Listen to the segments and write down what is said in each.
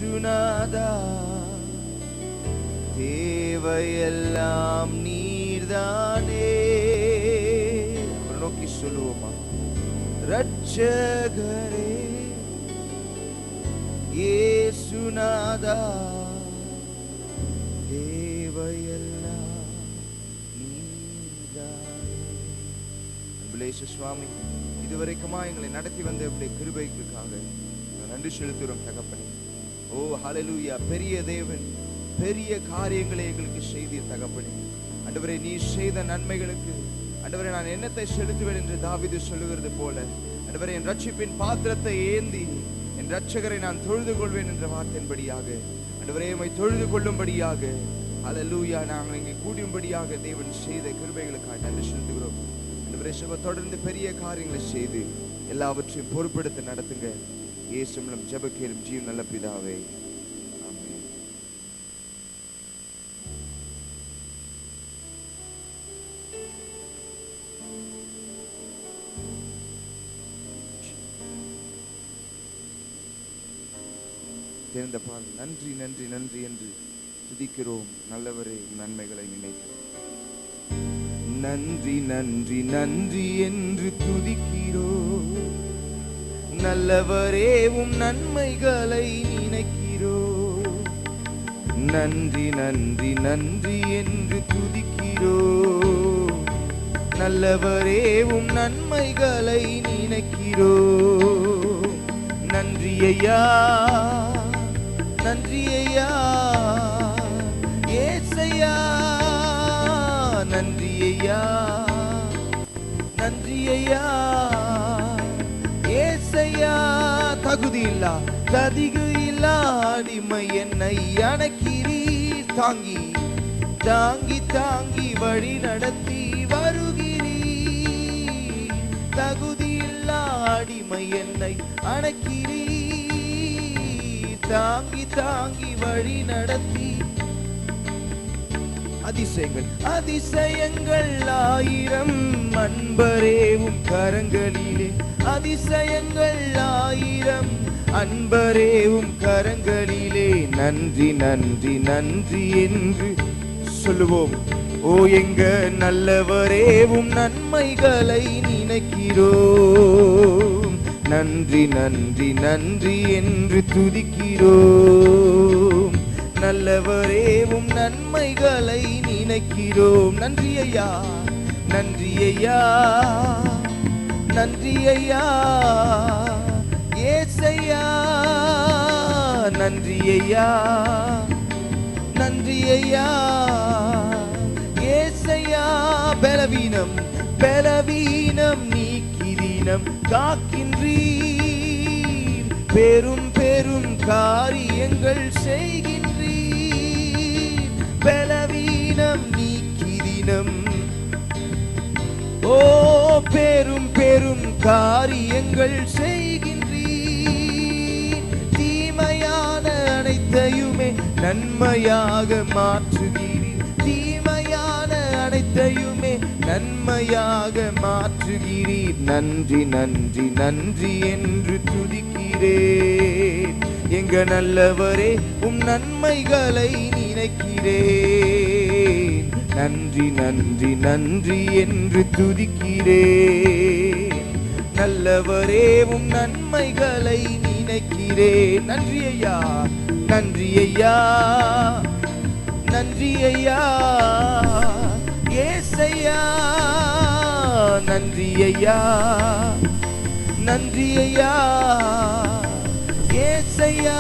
இயேசுநாதா தேவையெல்லாம் நீர்தானே அவரை நோக்கி சொல்லுவோமா ரட்சகரே இயேசுநாதா தேவையெல்லாம் நீர்தானே அன்புலேச சுவாமி இதுவரைக்குமா எங்களை நடத்தி வந்த இப்படி கிருபைக்காக நான் நன்றி செலுத்துகிறோம் தகப்பனே ஓ ஹalleluya பெரிய தேவன் பெரிய காரியங்களை எங்களுக்கு செய்தீர் தகப்பனே ஆண்டவரே நீ செய்த நன்மைகளுக்கு ஆண்டவரே நான் என்னத்தை செலுத்துவேன் என்று தாவீது சொல்லுகிறது போல ஆண்டவரே என் ரட்சிப்பின் பாத்திரத்தை ஏந்தி என் ரட்சகரை நான் தொழுது கொள்வேன் என்ற வார்த்தையின்படியாக ஆண்டவரே உம்மை தொழுது கொள்ளும்படியாக ஹalleluya நாங்கள் இங்கே கூடியும்படியாக தேவன் செய்த கிருபைகளுக்காக நன்றி செலுத்துகிறோம் ஆண்டவரே சிவ தொடர்ந்து பெரிய காரியங்களை செய்து எல்லாவற்றையும் பொறுப்பெடுத்து நடத்துங்க இயேசு மூலம் ஜெபக்கேலும் ஜீவன் நல்ல பிதாவே ஆமென் தெரிந்த பால் நன்றி நன்றி நன்றி என்று துதிக்கிறோம் நல்லவரே உம் நன்மைகளை நினைக்கிறோம் நன்றி நன்றி நன்றி என்று துதிக்கிறோம் நல்லவரே உம் நன்மைகளை நினைக்கிறோம் நன்றி நன்றி நன்றி என்று துதிக்கிறோம் நல்லவரே உம் நன்மைகளை நினைக்கிறோம் நன்றி ஐயா நன்றி ஐயா ஏசையா நன்றி ஐயா நன்றி ஐயா ஏசையா தகுதி இல்லா ததிகு இல்லா அடிமை என்னை அணைக்கிறீர் தாங்கி தாங்கி தாங்கி வழி நடத்தி வருகிறீர் தகுதி இல்லா அடிமை என்னை அணைக்கிறீர் தாங்கி தாங்கி வழி நடத்தி அதிசயங்கள் அதிசயங்கள் ஆயிரம் அன்பரேவும் கரங்களிலே அதிசயங்கள் ஆயிரம் அன்பரேவும் கரங்களிலே நன்றி நன்றி நன்றி என்று சொல்லுவோம் ஓ எங்க நல்லவரேவும் நன்மைகளை நினைக்கிறோம் நன்றி நன்றி நன்றி என்று துதிக்கிறோம் நல்லவரேவும் நன்மைகளை நினைக்கிறோம் நன்றி ஐயா நன்றி ஐயா நன்றி ஐயா ஏசையா நன்றி ஐயா நன்றி ஐயா ஏசையா பலவீனம் பலவீனம் நீக்கிதீனம் காக்கின்றீர் பெரும் பெரும் காரியங்கள் செய்கின்றீர் பலவீனம் நீக்கிதினம் ஓ பெரும் பெரும் காரியங்கள் செய்கின்றீர் தீமையான அனைத்தையுமே நன்மையாக மாற்றுகிறீர் தீமையான அனைத்தையுமே நன்மையாக மாற்றுகிறீர் நன்றி நன்றி நன்றி என்று துதிக்கிறேன் எங்க நல்லவரே உம் நன்மைகளை நினைக்கிறேன் நன்றி நன்றி நன்றி என்று துதிக்கிறேன் நல்லவரே உம் நன்மைகளை நினைக்கிறேன் நன்றி ஐயா நன்றி ஐயா நன்றி ஐயா ஏசையா நன்றி ஐயா நன்றி ஐயா ஏசையா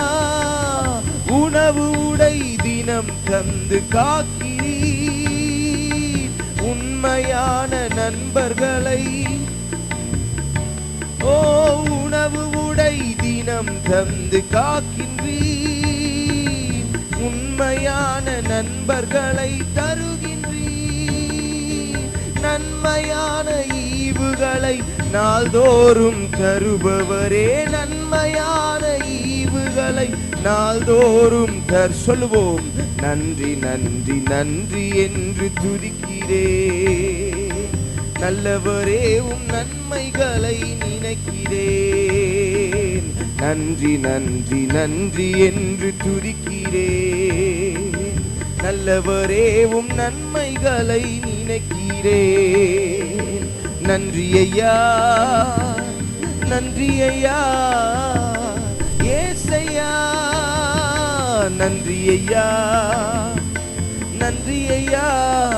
உணவு உடை தினம் தந்து காக்கிறீர் உண்மையான நண்பர்களை ஓ உணவு உடை தினம் தந்து காக்கின்றீர் உண்மையான நண்பர்களை தருகின்றீர் நன்மையான ஈவுகளை நாள்தோறும் தருபவரே நன்மையான ஈவுகளை நாள்தோறும் தர் சொல்லுவோம் நன்றி நன்றி நன்றி என்று துதிக்கிறேன் நல்லவரே உம் நன்மைகளை நினைக்கிறேன் நன்றி நன்றி நன்றி என்று துதிக்கிறேன் நல்லவரே உம் நன்மைகளை நினைக்கிறேன் நன்றி ஐயா நன்றி ஐயா ஏசையா நன்றி ஐயா நன்றி ஐயா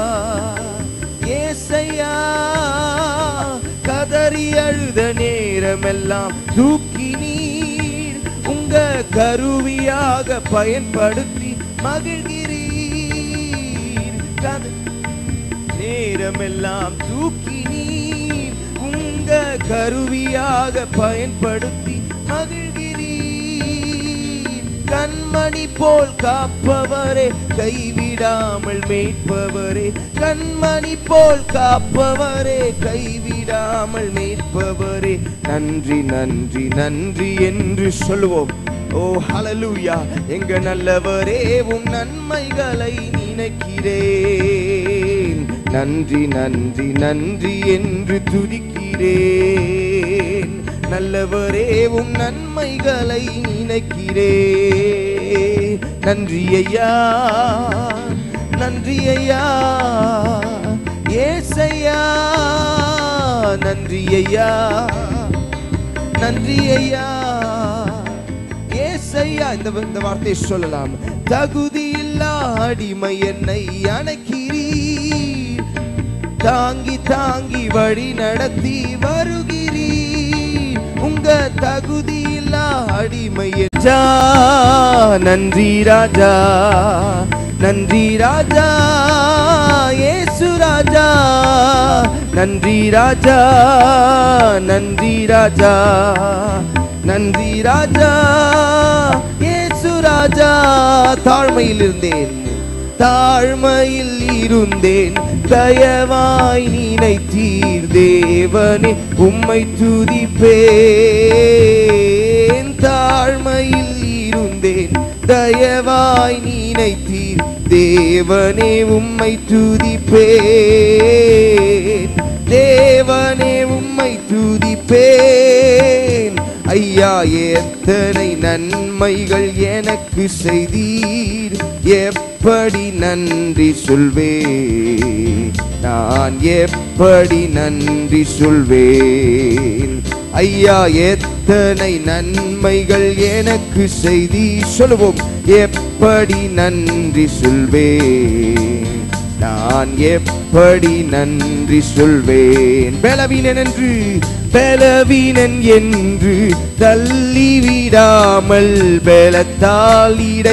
ஏசையா கதறி அழுத நேரமெல்லாம் தூக்கி நீர் உங்க கருவியாக பயன்படுத்தி மகிழ்கிறீர் கத- நேரமெல்லாம் தூக்கி நீர் உங்க கருவியாக பயன்படுத்தி மகிழ்கிறீர் கண்மணி போல் காப்பவரே கைவிடாமல் மீட்பவரே கண்மணி போல் காப்பவரே கைவிடாமல் மீட்பவரே நன்றி நன்றி நன்றி என்று சொல்லுவோம் ஓ ஹalleluya எங்க நல்லவரே உம் நன்மைகளை நினைக்கிறேன் நன்றி நன்றி நன்றி என்று துதிக்கிறேன் நல்லவரே உம் நன்மைகளை நினைக்கிறேன் நன்றி ஐயா நன்றி ஐயா ஏசையா நன்றி ஐயா நன்றி ஐயா ஏசையா இந்த இந்த வார்த்தையை சொல்லலாம் தகுதியில்லா அடிமை என்னை அணைக்கிறீர் தாங்கி தாங்கி வழி நடத்தி வருகிறீர் உங்க தகுதியில்லா அடிமை ராஜா நன்றி ராஜா நன்றி ராஜா ஏசு ராஜா நன்றி ராஜா நன்றி ராஜா நன்றி ராஜா ஏசு ராஜா தாழ்மையில் இருந்தேன் தாழ்மையில் இருந்தேன் தயவாய் நினைத்தீர் தேவனே உம்மை துதிப்பேன் தாழ்மையில் இருந்தேன் தயவாய் நினைத்தீர் தேவனே உம்மை துதிப்பேன் தேவனே உம்மை துதிப்பேன் ஐயா எத்தனை நன்மைகள் எனக்கு செய்தீர் எப்படி நன்றி சொல்வேன் நான் எப்படி நன்றி சொல்வேன் ஐயா எத்தனை நன்மைகள் எனக்கு செய்தி சொல்லுவோம் எப்படி நன்றி சொல்வேன் நான் எப்படி நன்றி சொல்வேன் பலவீனன் என்று பலவீனன் என்று தள்ளிவிடாமல் பலத்தால் இடை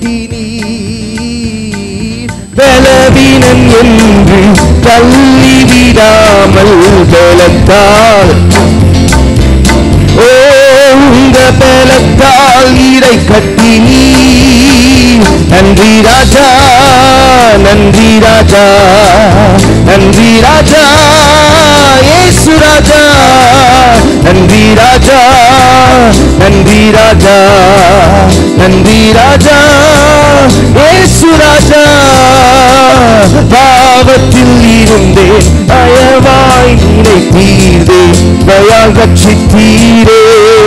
கட்டினீர் பலவீனன் என்று தள்ளிவிடாமல் பலத்தால் ஓ உங்க பலத்தால் இடை கட்டினீர் நன்றி ராஜா நன்றி ராஜா நன்றி ராஜா ஏசு ராஜா நன்றி ராஜா நன்றி ராஜா நன்றி ராஜா ஏசு ராஜா பாவத்தில் இருந்தேன் பயவாய் நினைத்தீரே தயால் ரட்சித்தீரே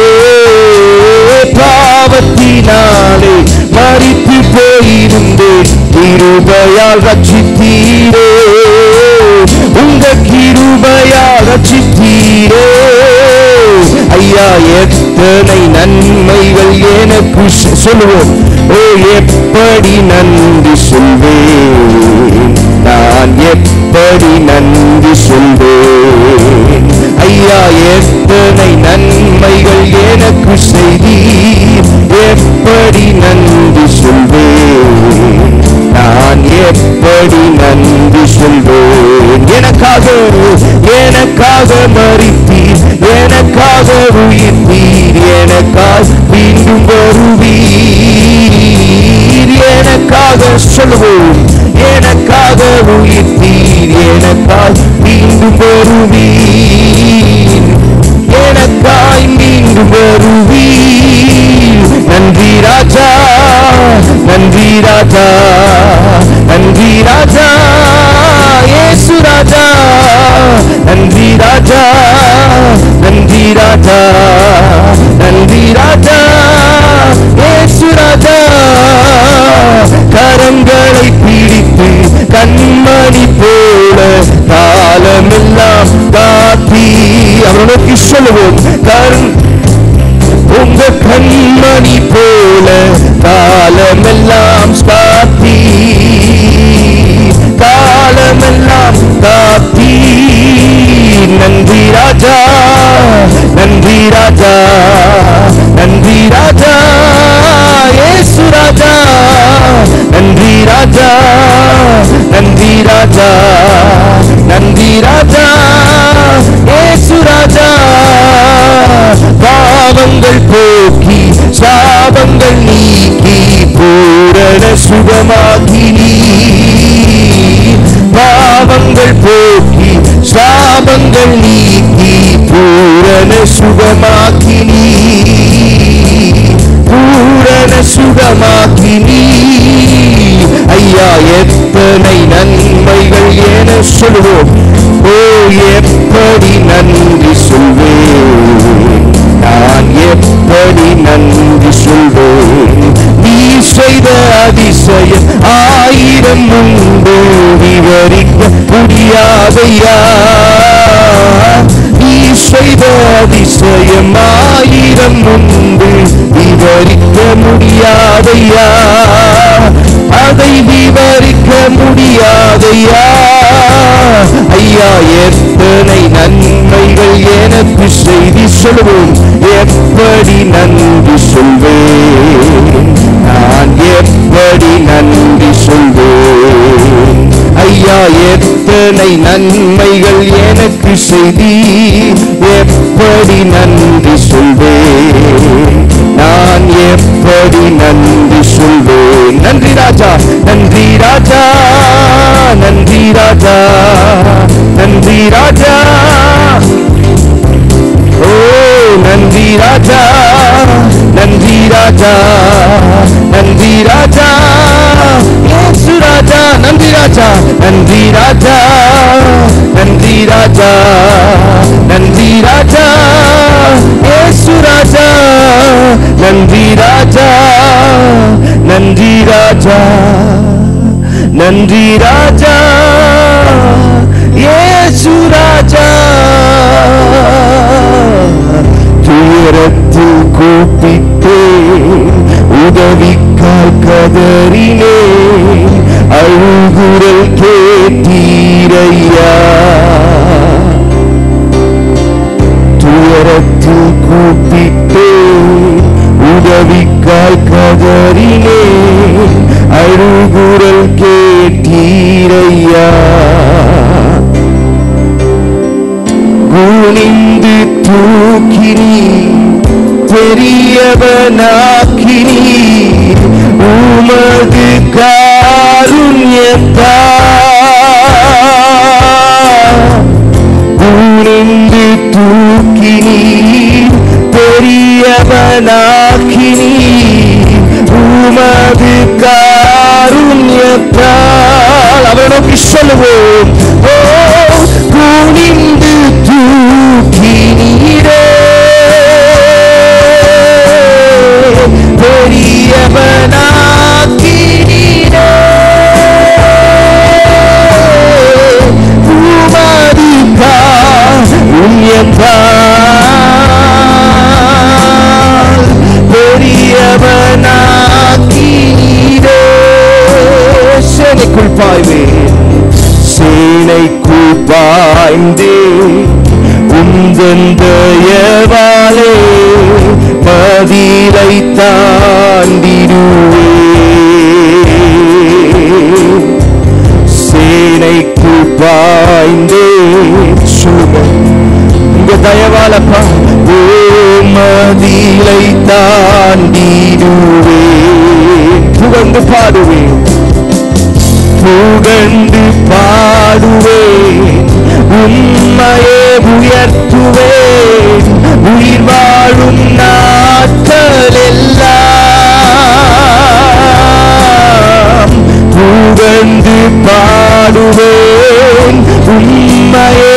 பாவத்தினாலே மறித்து போயிருந்தேன் கிருபையால் ரட்சித்தீரே உங்க கிருபையால் ரட்சித்தீரே ஐயா எத்தனை நன்மைகள் எனக்கு சொ- சொல்லுவோம் ஓ எப்படி நன்றி சொல்வேன் நான் எப்படி நன்றி சொல்வேன் ஐயா எத்தனை நன்மைகள் எனக்கு செய்தீர் எப்படி நன்றி சொல்வேன் நான் எப்படி நன்றி சொல்வேன் எனக்காக எனக்காக மறித்தீர் எனக்காக உயிர்த்தீர் எனக்காக மீண்டும் வருவீர் எனக்காக சொல்லுவோம் எனக்காக உயிர்த்தீர் எனக்காக மீண்டும் வருவீர் எனக்காய் மீண்டும் வருவீர் நன்றி ராஜா நன்றி ராஜா நன்றி ராஜா ஏசு ராஜா நன்றி ராஜா நன்றி ராஜா நன்றி ராஜா ராஜா கரங்களை பிடித்து கண்மணி போல காலமெல்லாம் காத்தி அவரை நோக்கி சொல்லுவோம் கண் உங்க கண்மணி போல காலமெல்லாம் காத்தி காலமெல்லாம் காத்தி நன்றி ராஜா நன்றி ராஜா நன்றி ராஜா ஏசு ராஜா நன்றி ராஜா நன்றி ராஜா நன்றி ராஜா ஏசு ராஜா பாவங்கள் போக்கி சாபங்கள் நீக்கி பூரண சுகமாகி நீ பாவங்கள் போக்கி சாபங்கள் நீக்கி பூரண சுகமாக்கி நீ பூரண சுகமாக்கி நீ ஐயா எத்தனை நன்மைகள் என சொல்வோம் ஓ எப்படி நன்றி சொல்வேன் நான் எப்படி நன்றி சொல்வேன் நீ செய்த அதிசயம் ஆயிரம் உண்டு விவரிக்க முடியாதையா நீ செய்த அதிசயம் ஆயிரம் உண்டு விவரிக்க முடியாதையா அதை விவரிக்க முடியாதையா ஐயா எத்தனை நன்மைகள் எனக்கு செய்தி சொல்வோம் எப்படி நன்றி சொல்வேன் நான் எப்படி நன்றி சொல்வேன் ஐயா எத்தனை நன்மைகள் எனக்கு செய்தி எப்படி நன்றி சொல்வேன் நான் எப்படி நன்றி சொல்வேன் நன்றி ராஜா நன்றி ராஜா நன்றி ராஜா நன்றி ராஜா ஓ நன்றி ராஜா நன்றி ராஜா நன்றி ராஜா இயேசு ராஜா நன்றி ராஜா நன்றி ராஜா நன்றி ராஜா நன்றி ராஜா இயேசு ராஜா நன்றி ராஜா நன்றி ராஜா நன்றி ராஜா இயேசு ராஜா துயரத்தில் கூப்பிட்டே உதவிக்காய் கதறினே அழுகுரல் கேட்டீரையா துயரத்தில் கூப்பிட்டே உதவிக்காய் கதறினே அழுகுரல் கேட்டீரையா குனிந்து தூக்கினி பெரியவனாக்கினி உமது காருண்யத்தா குனிந்து தூக்கினி பெரியவனாக்கினி உமது காருண்யத்தால் அவரை நோக்கி சொல்லுவோம் ஓ குனிந்து தூக்கினீரே பெரியவனாக்கினீரே உமது காருண்யத்தால் பெரியவனாக்கினீரே சேனைக்குள் பாய்வேன் சேனைக்குள் பாய்ந்தே உந்தந்தயவாலே மதிலை தாண்டிடுவே சேனைக்கு பாய்ந்தே சுகம் உங்க தயவாலப்பா ஓ மதிலை தாண்டிடுவே புகழ்ந்து பாடுவேன் புகழ்ந்து பாடுவேன் உண்மையே உயர்த்துவேன் உயிர் வாழும் நாட்கள் எல்லாம் புகழ்ந்து பாடுவேன் உண்மையே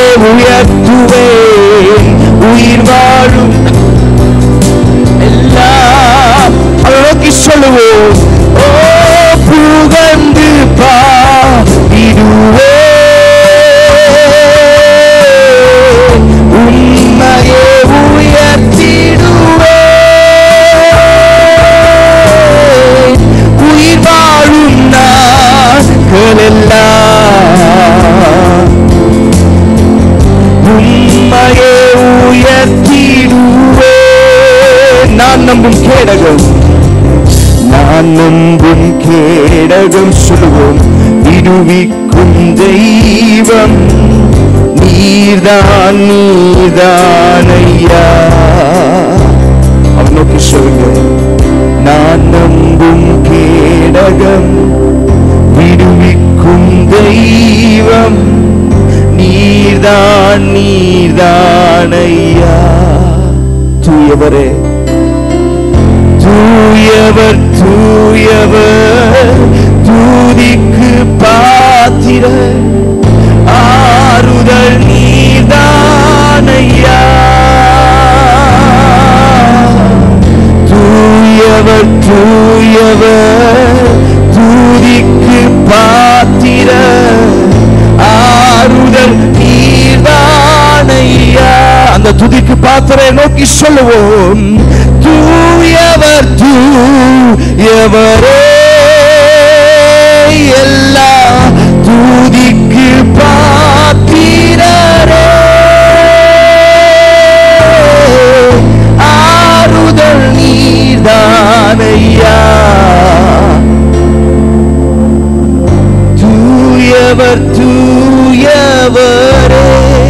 உயர்த்துவேன் உயிர் வாழும் எல்லாம் அவரை நோக்கி சொல்லுவோம் ஓ புகழ்ந்து பாடிடுவே உண்மையே உயர்த்திடுவே உயிர் வாழும் நாட்களெல்லாம் உண்மையே உயர்த்திடுவே நான் நம்பும் கேடகம் நான் நம்பும் கேடகம் சொல்லுவோம் விடுவிக்கும் தெய்வம் நீர்தான் நீர்தான் ஐயா அவர் நோக்கி சொல்லுங்க நான் நம்பும் கேடகம் விடுவிக்கும் தெய்வம் நீர்தான் நீர்தான் ஐயா தூயவரே தூயவர் தூயவர் தூதிக்கு பாத்திர ஆறுதல் நீதானையா தூயவர் தூயவர் தூதிக்கு பாத்திர ஆறுதல் நீதானையா அந்த துதிக்கு பாத்திரை நோக்கி சொல்லுவோம் தூயவர் தூயவரே எல்லா தூதிக்கு பாத்திரரே ஆறுதல் நீதானையா தூயவர் தூயவரே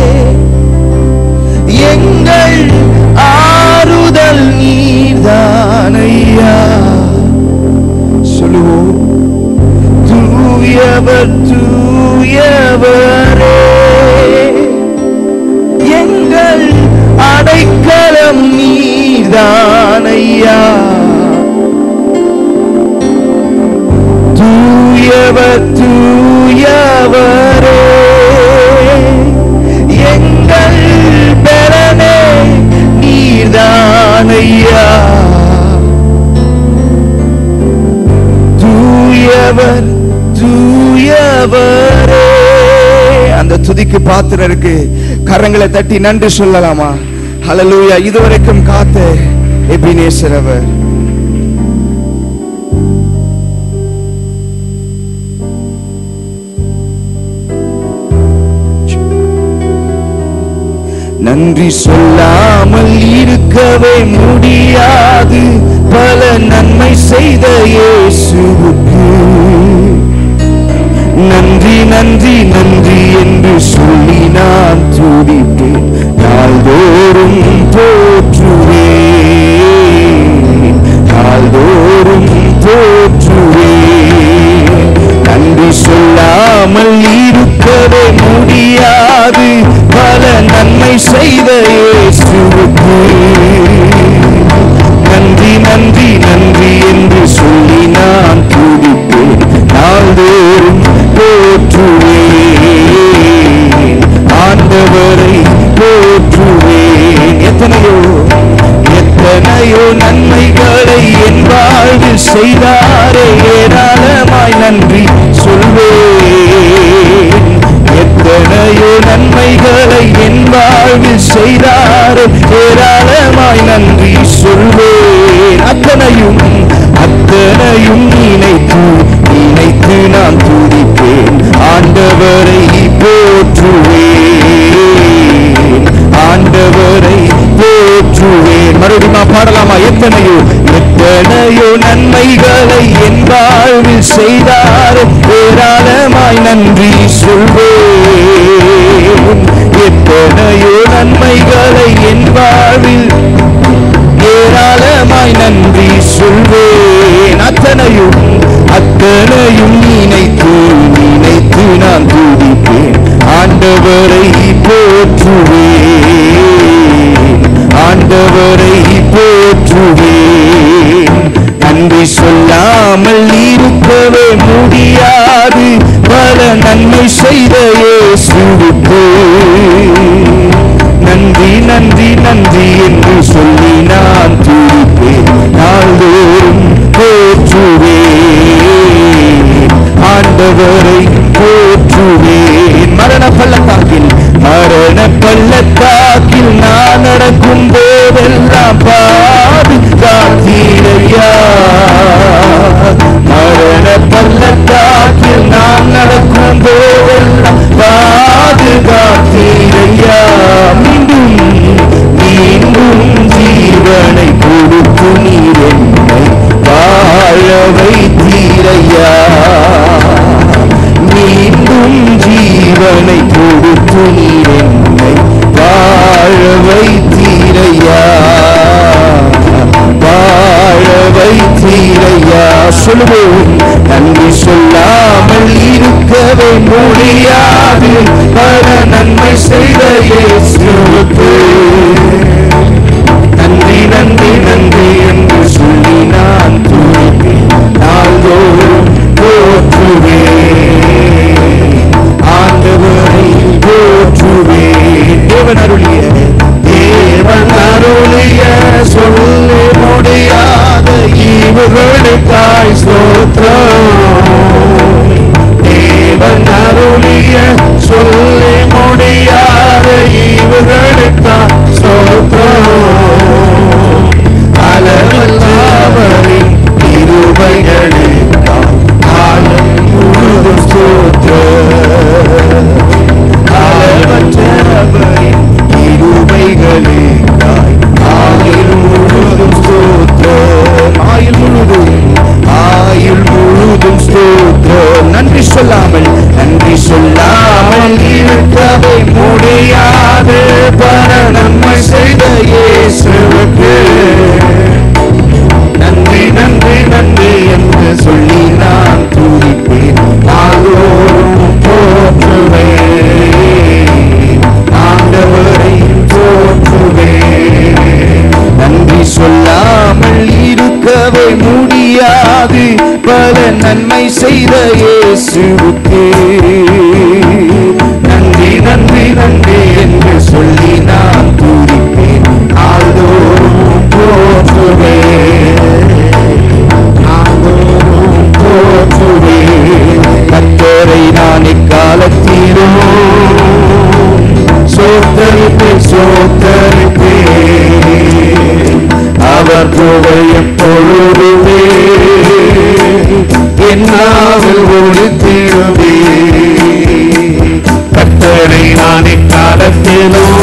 எங்கள் ஆறுதல் நீர்தானையா சொல்லுவோம் தூயவர் தூயவரே எங்கள் அடைக்கலம் நீர்தானையா தூயவர் தூயவரே எங்கள் பெறனே நீர்தானையா தூயவர் தூயவரே அந்த துதிக்கு பாத்திரம் இருக்கு கரங்களை தட்டி நன்றி சொல்லலாமா ஹalleluya இதுவரைக்கும் காத்த எபினேசர் அவர் நன்றி சொல்லாமல் இருக்கவே முடியாது பல நன்மை செய்த இயேசுவுக்கு நன்றி நன்றி நன்றி என்று சொல்லி நான் துதிப்பேன் நாள்தோறும் போற்றுவேன் நாள்தோறும் போற்றுவேன் நன்றி சொல்லாமல் இருக்கவே முடியாது பல நன்மை செய்த இயேசுவுக்கு நன்றி நன்றி நன்றி என்று சொல்லி நான் துதிப்பேன் நாள்தோறும் போற்றுவேன் ஆண்டவரை போற்றுவேன் எத்தனையோ எத்தனையோ நன்மைகளை என் வாழ்வில் செய்தாரே ஏராளமாய் நன்றி சொல்வேன் எத்தனையோ நன்மைகளை என் வாழ்வில் செய்தாரே ஏராளமாய் நன்றி சொல்வேன் அத்தனையும் அத்தனையும் நினைத்து நினைத்து நான் துதிப்பேன் ஆண்டவரை போற்றுவேன் ஆண்டவரை போற்றுவேன் மறுபடியும் பாடலாமா எத்தனையோ எத்தனையோ நன்மைகளை என் வாழ்வில் செய்தார் ஏராளமாய் நன்றி சொல்வேன் எத்தனையோ நன்மைகளை என் வாழ்வில் ஏராளமாய் நன்றி சொல்வேன் அத்தனையும் அத்தனையும் நினைத்து நினைத்து நான் துதிப்பேன் ஆண்டவரை போற்றுவேன் ஆண்டவரை போற்றுவேன் நன்றி சொல்லாமல் இருக்கவே முடியாது பல நன்மை செய்த இயேசுவுக்கு நன்றி நன்றி நன்றி என்று சொல்லி நான் துதிப்பேன் நாள்தோறும் ஆண்டவரை போற்றுவேன் மரண பள்ளத்தாக்கில் மரண பள்ளத்தாக்கில் நான் நடக்கும் போதெல்லாம் பாதுகாத்தீரையா மரண பள்ளத்தாக்கில் நான் நடக்கும் போதெல்லாம் பாதுகாத்தீரையா மீண்டும் மீண்டும் ஜீவனை கொடுத்து நீர் என்னை வாழ வைத்தீரையா மீண்டும் ஜீவனை கொடுத்து நீர் என்னை வாழ வைத்தீரையா வாழ வைத்தீரையா சொல்லுவோம் நன்றி சொல்லாமல் இருக்கவே முடியாது பல நன்மை செய்த இயேசுவுக்கு நன்றி நன்றி நன்றி என்று சொல்லி நான் துதிப்பேன் நாள்தோறும் போற்றுவேன் ஆண்டவரை போற்றுவேன் தேவன் அருளிய தேவன் அருளிய சொல்ல முடியாத ஈவுகளுக்காய் ஸ்தோத்திரம் தேவன் அருளிய சொல்ல முடியாத ஈவுகளுக்காய் ஸ்தோத்திரம் அளவல்லாவரின் இருவைகளுக்காய் காலம் முழுதும் ஸ்தோத்திரம் அளவற்றவரின் இருமைகளுக்காய் ஆயுள் முழுதும் ஸ்தோத்திரம் ஆயுள் முழுதும் ஆயுள் முழுதும் ஸ்தோத்திரம் நன்றி சொல்லாமல் நன்றி சொல்லாமல் இருக்கவே முடியாது பர நன்மை செய்த இயேசுவுக்கு நன்றி நன்றி நன்றி என்று சொல்லி நான் துதிப்பேன் நாளோறும் போற்றுவேன் ஆண்டவரை போற்றுவேன் நன்றி சொல்லாமல் இருக்கவே முடியாது பல நன்மை செய்த இயேசுவுக்கு நன்றி நன்றி நன்றி என்று சொல்லி நான் துதிப்பேன் நாள்தோறும் போற்றுவேன் நாள்தோறும் போற்றுவேன் கத்தரை நான் இக்காலத்திலும் சோத்தரிப்பேன் சோத்தரிப்பேன் அவர் புகழ் எப்பொழுதுமே என்னாவில் ஒழித்திடுவே கத்தரை நான் இக்காலத்திலும்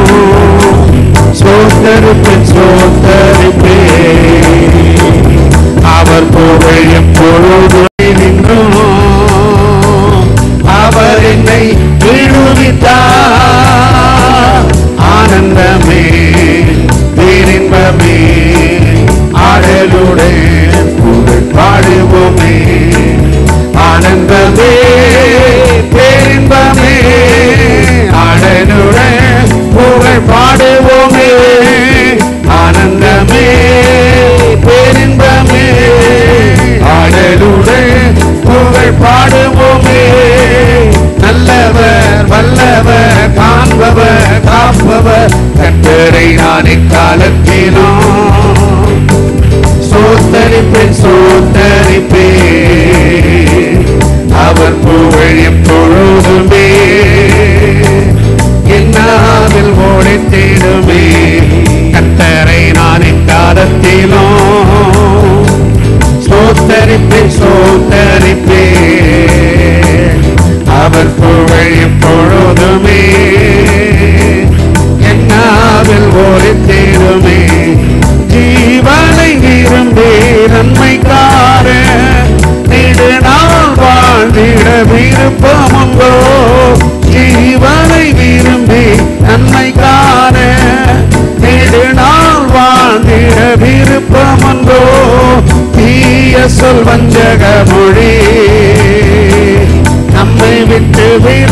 சோத்தரிப்பேன் சோத்தரிப்பேன் அவர் புகழ் எப்பொழுதுமே நின்றும் அவர் என்னை விடுவித்தார் ஆனந்தமே பேரின்பமே ஆடலுடன் புகழ் பாடுவோமே ஆனந்தமே பேரின்பமே ஆடலுடன் புகழ் பாடுவோமே ஆனந்தமே பேரின்பமே ஆடலுடன் புகழ் பாடுவோமே நல்லவர் வல்லவர் காண்பவர் காப்பவர் கட்டரை நான் இக்காலத்திலும் சோத்தரிப்பேன் சோத்தரிப்பேன் அவர் புகழ் எப்பொழுதுமே என்னாவில் ஓடித்திடுமே கத்தரை நான் இக்காலத்திலும் சோத்தரிப்பேன் சோத்தரிப்பேன் அவர் புகழ் எப்பொழுதுமே என்னாவில் ஓடித்தேருமே ஜீவனை விரும்பி நன்மைக்கார நெடுநாள் வாழ்ந்திட விருப்பமுங்கோ ஜீவனை விரும்பி நன்மைக்கார நெடுநாள் வாழ்ந்திட விருப்பமுங்கோ தீய சொல் வஞ்சக மொழி நம்மை விட்டு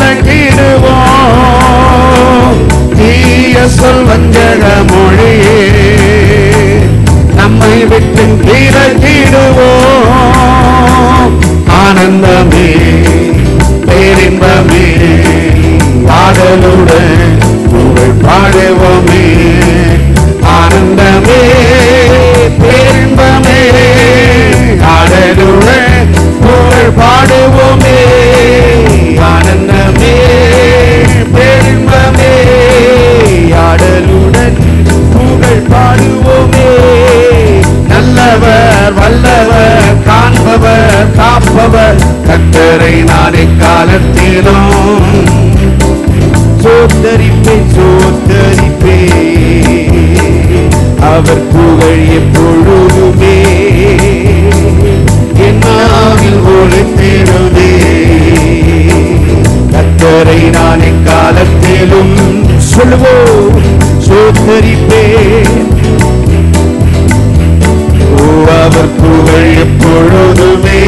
விலகிடுவோம் தீய சொல் வஞ்சக மொழி நம்மை விட்டு விலகிடுவோம் ஆனந்தமே பேரின்பமே பாடலுடன் புகழ் பாடுவோமே ஆனந்தமே பேரின்பமே ஆடலுடன் புகழ் பாடுவோமே வல்லவர் காண்பவர் காப்பவர் கத்தரை நான் எக்காலத்திலும் சோத்தரிப்பே சோத்தரிப்பே அவர் புகழ் எப்பொழுதுமே என்னாவில் ஒளித்திடுதே கத்தரை நான் எக்காலத்திலும் சொல்லுவோம் சோத்தரிப்பே ஓ அவர் புகழ் எப்பொழுதுமே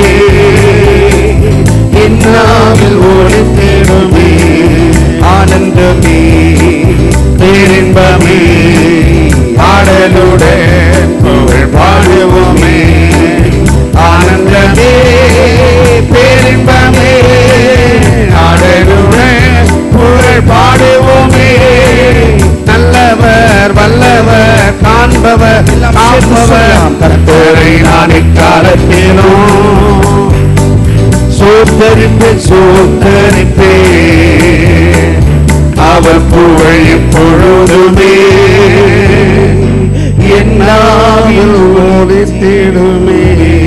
என்னாவில் ஒளித்திடுமே ஆனந்தமே பேரின்பமே ஆடலுடன் புகழ் பாடுவோமே ஆனந்தமே பேரின்பமே ஆடலுடன் புகழ் பாடுவோமே நல்லவர் வல்லவர் காண்பவர் எல்லாம் சேர்ந்து காப்பவர் சொல்லலாம். கர்த்தரை நான் இக்காலத்திலும் சோத்தரிப்பு சோத்தரிப்பே அவர் புகழ் எப்பொழுதுமே என்னாவில் ஒளித்திடுமே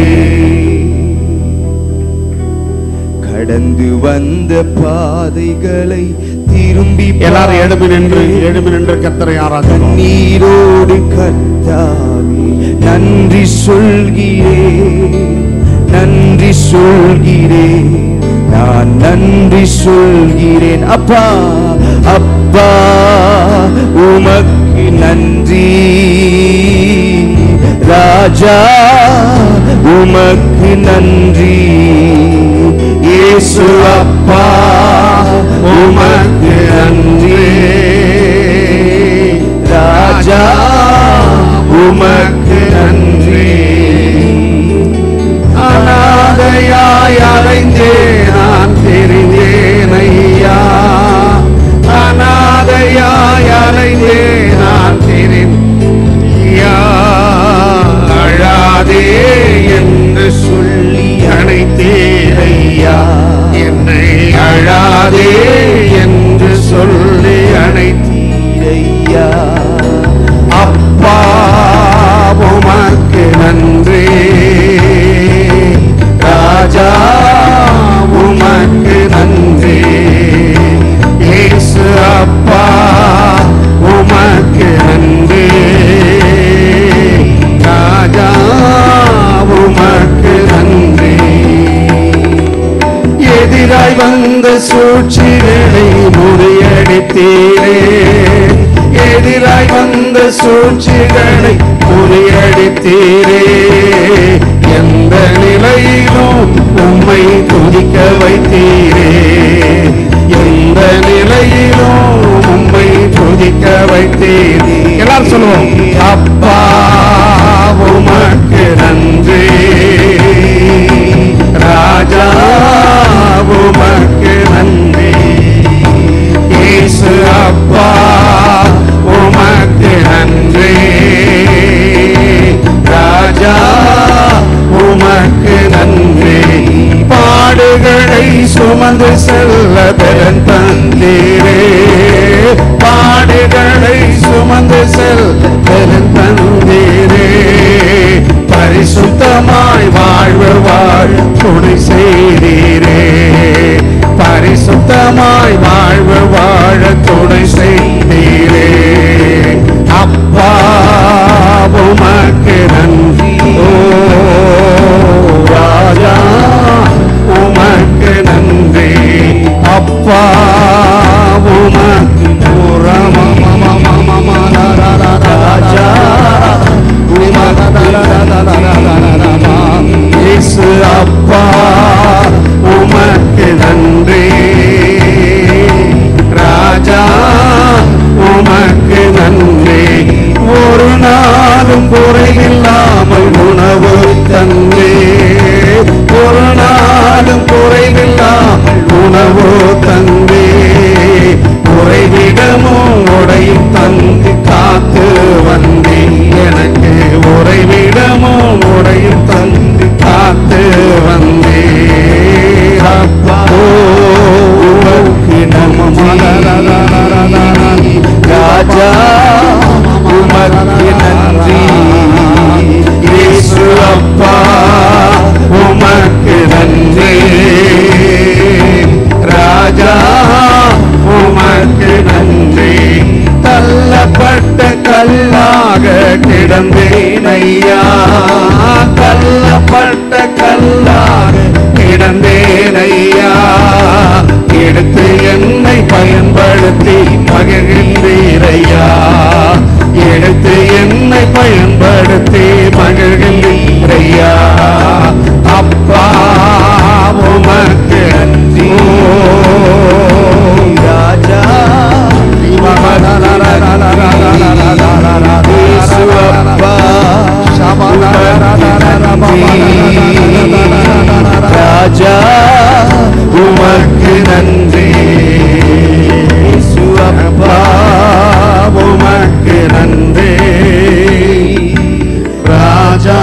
கடந்து வந்த பாதைகளை திரும்பி எல்லாரும் எழுப்பி நின்று எழுப்பி நின்று கத்தரை ஆராதனை நீரோடு கர்த்தாவே நன்றி சொல்கிறேன் நன்றி சொல்கிறேன் நான் நன்றி சொல்கிறேன் அப்பா அப்பா உமக்கு நன்றி ராஜா உமக்கு நன்றி இயேசு அப்பா உமக்கு நன்றி ராஜா உமக்கு நன்றி அனாதையாய் அலைந்தே நான் தெரிந்தேன் ஐயா அனாதையாய் அலைந்தே நான் தெரிந்தேன் அழாதே என்று சொல்லி அழைத்தேன் ஐயா என்னை அழாதே என்று சொல்லி அழைத்தீரையா அப்பா உமக்கு நன்றி ராஜா உமக்கு நன்றி இயேசு அப்பா உமக்கு நன்றி ராஜா உமக்கு நன்றி எதிராய் வந்த சூழ்ச்சிகளை முறியடித்தீரே எதிராய் வந்த சூழ்ச்சிகளை முறியடித்தீரே எந்த நிலையிலும் உம்மை துதிக்க வைத்தீரே எந்த நிலையிலும் உம்மை துதிக்க வைத்தீரே எல்லாரும் சொல்லுவோம் அப்பா உமக்கு நன்றி ராஜா உமக்கு நன்றி இயேசு அப்பா உமக்கு நன்றி ராஜா உமக்கு நன்றி பாடுகளை சுமந்து செல்ல பெறன் தந்தீரே பாடுகளை சுமந்து செல்ல பெறன் தந்தீரே பரிசுத்தமாய் வாழ்வு வாழ் துணை செய்தீரே பரிசுத்தமாய் வாழ்வு வாழ துணை செய்தீரே அப்பா உமக்கு நன்றி ஓ ராஜா உமக்கு நன்றி அப்பா உமக்கு ராஜா இயேசு அப்பா உமக்கு நன்றி ராஜா உமக்கு நன்றி ஒரு நாளும் குறைவில்லாமல் உணவு தந்தே ஒரு நாளும் குறைவில்லாமல் உணவு தந்தே உறைவிடமும் உடையும் தந்து காத்து வந்தே எனக்கு உறைவிடமும் உடையும் தந்து காத்து வந்தே அப்பா உமக்கு நன்றி ராஜா உமக்கு நன்றி இயேசு அப்பா ஐயா தள்ளப்பட்ட கல்லாக கிடந்தேன் ஐயா எடுத்து என்னை பயன்படுத்தி மகிழ்கின்றீரையா எடுத்து என்னை பயன்படுத்தி மகிழ்கின்றீரையா அப்பா உமக்கு நன்றி ராஜா இயேசு அப்பா ராஜா உமக்கு நன்றி இயேசு அப்பா உமக்கு நன்றி ராஜா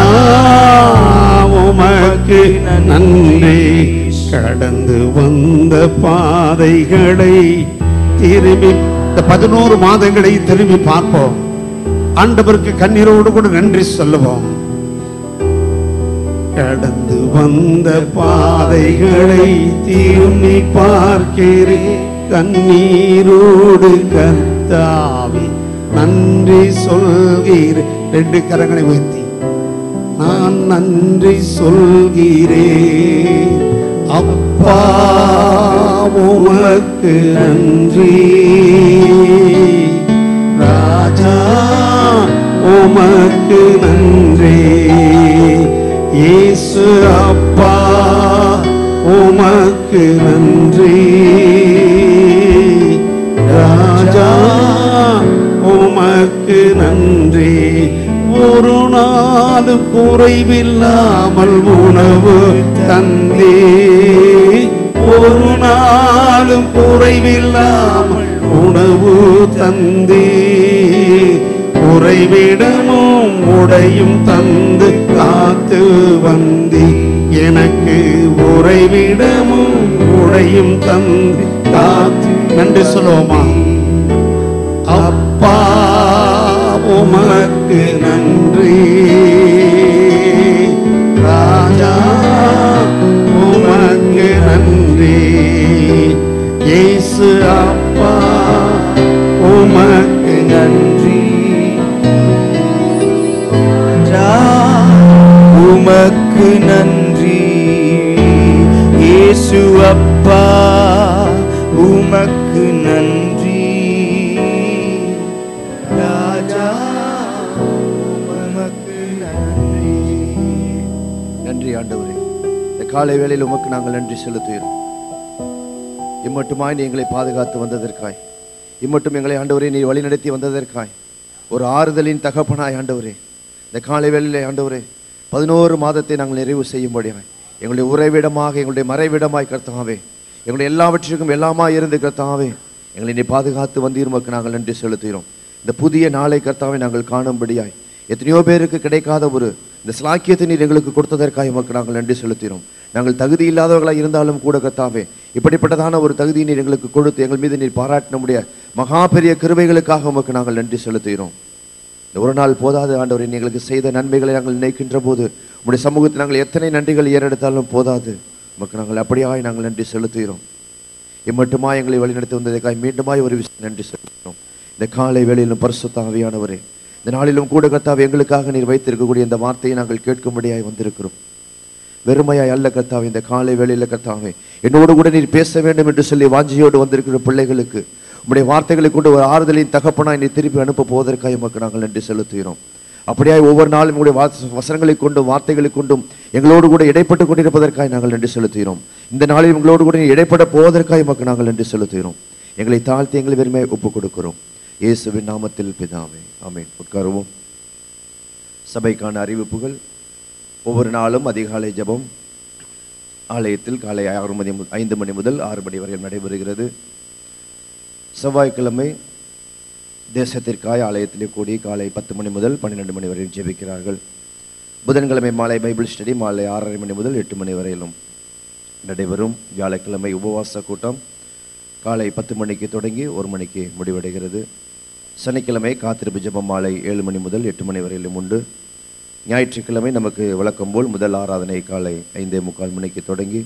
உமக்கு நன்றி கடந்து வந்த பாதைகளை திரும்பி இந்த பதினோரு மாதங்களை திரும்பி பார்ப்போம் ஆண்டவருக்கு கண்ணீரோடு கூட நன்றி சொல்லுவோம் கடந்து வந்த பாதைகளை திரும்பி பார்க்கிறேன் கண்ணீரோடு கர்த்தாவே நன்றி சொல்கிறேன் ரெண்டு கரங்களை உயர்த்தி நான் நன்றி சொல்கிறேன் அப்பா உமக்கு நன்றி ராஜா உமக்கு நன்றி இயேசு அப்பா உமக்கு நன்றி ராஜா உமக்கு நன்றி ஒரு நாளும் குறைவில்லாமல் உணவு தந்தே ஒரு நாளும் குறைவில்லாமல் உணவு தந்தே உறைவிடமும் உடையும் தந்து காத்து வந்தி எனக்கு உறைவிடமும் உடையும் தந்து காத்து நன்றி சொல்லுவோமா அப்பா உமக்கு நன்றி ராஜா உமக்கு நன்றி இயேசு அப்பா உமக்கு நன்றி ராஜா உமக்கு நன்றி இயேசு அப்பா உமக்கு நன்றி ராஜா உமக்கு நன்றி நன்றி ஆண்டவரே இந்த காலை வேளையில் உமக்கு நாங்கள் நன்றி செலுத்துகிறோம் இம்மட்டுமாய் நீ எங்களை பாதுகாத்து வந்ததற்காய் இம்மட்டும் எங்களை ஆண்டவரே நீ வழிநடத்தி வந்ததற்காய் ஒரு ஆறுதலின் தகப்பனாய் ஆண்டவரே இந்த காலை வேளையிலே ஆண்டவரே பதினோரு மாதத்தை நாங்கள் நிறைவு செய்யும்படியாய் எங்களுடைய உறைவிடமாக எங்களுடைய மறைவிடமாய் கர்த்தாவே எங்களுடைய எல்லாவற்றிற்கும் எல்லாமாய் இருந்து கர்த்தாவே எங்களை நீ பாதுகாத்து வந்தீர் உமக்கு நாங்கள் நன்றி செலுத்துகிறோம் இந்த புதிய நாளை கர்த்தாவை நாங்கள் காணும்படியாய் எத்தனையோ பேருக்கு கிடைக்காத ஒரு இந்த ஸ்லாக்கியத்தை நீர் எங்களுக்கு கொடுத்ததற்காக உமக்கு நாங்கள் நன்றி செலுத்தினோம் நாங்கள் தகுதி இல்லாதவர்களாக இருந்தாலும் கூட கர்த்தாவே இப்படிப்பட்டதான ஒரு தகுதியை நீர் எங்களுக்கு கொடுத்து எங்கள் மீது நீர் பாராட்டினுடைய மகா பெரிய கிருபைகளுக்காக உமக்கு நாங்கள் நன்றி செலுத்துகிறோம் இந்த ஒரு நாள் போதாது ஆண்டவரே நீ எங்களுக்கு செய்த நன்மைகளை நாங்கள் நினைக்கின்ற போது உங்களுடைய சமூகத்தில் நாங்கள் எத்தனை நன்றிகள் ஏறெடுத்தாலும் போதாது உமக்கு நாங்கள் அப்படியாய் நாங்கள் நன்றி செலுத்துகிறோம் இம்மட்டுமா எங்களை வழிநடத்தி வந்ததற்காக மீண்டுமாய் ஒரு விஷயம் நன்றி செலுத்துகிறோம் இந்த காலை வேளையிலும் பரிசுத்த ஆவியானவரே இந்த நாளிலும் கூட கர்த்தாவே எங்களுக்காக நீர் வைத்திருக்கக்கூடிய இந்த வார்த்தையை நாங்கள் கேட்கும்படியாய் வந்திருக்கிறோம் வெறுமையாய் அல்ல கர்த்தாவே இந்த காலை வேளையில கர்த்தாவே என்னோடு கூட நீர் பேச வேண்டும் என்று சொல்லி வாஞ்சியோடு வந்திருக்கிற பிள்ளைகளுக்கு உம்முடைய வார்த்தைகளை கொண்டு ஒரு ஆறுதலின் தகப்பனாய் நீ திருப்பி அனுப்ப போவதற்காக உமக்கு நாங்கள் நன்றி செலுத்துகிறோம் அப்படியாய் ஒவ்வொரு நாளும் உங்களுடைய வாச- வசனங்களை கொண்டும் வார்த்தைகளை கொண்டும் எங்களோடு கூட இடைப்பட்டு கொண்டிருப்பதற்காக நாங்கள் நன்றி செலுத்துகிறோம் இந்த நாளில் உங்களோடு கூட நீ இடைப்பட போவதற்காக உமக்கு நாங்கள் நன்றி செலுத்துகிறோம் எங்களை தாழ்த்தி எங்களை வெறுமை ஒப்புக் கொடுக்கிறோம் இயேசுவின் நாமத்தில் பிதாவே ஆமென் உட்காருவோம் சபைக்கான அறிவிப்புகள் ஒவ்வொரு நாளும் அதிகாலை ஜெபம் ஆலயத்தில் காலை ஆறு மணி மு- ஐந்து மணி முதல் ஆறு மணி வரை நடைபெறுகிறது செவ்வாய்க்கிழமை தேசத்திற்காய் ஆலயத்திலே கூடி காலை பத்து மணி முதல் பன்னிரெண்டு மணி வரை ஜெபிக்கிறார்கள் புதன்கிழமை மாலை பைபிள் ஸ்டடி மாலை ஆறரை மணி முதல் எட்டு மணி வரையிலும் நடைபெறும் வியாழக்கிழமை உபவாச கூட்டம் காலை பத்து மணிக்கு தொடங்கி ஒரு மணிக்கு முடிவடைகிறது சனிக்கிழமை காத்திருப்பு ஜெபம் மாலை ஏழு மணி முதல் எட்டு மணி வரையிலும் உண்டு ஞாயிற்றுக்கிழமை நமக்கு வழக்கம் போல் முதல் ஆராதனை காலை ஐந்தே முக்கால் மணிக்கு தொடங்கி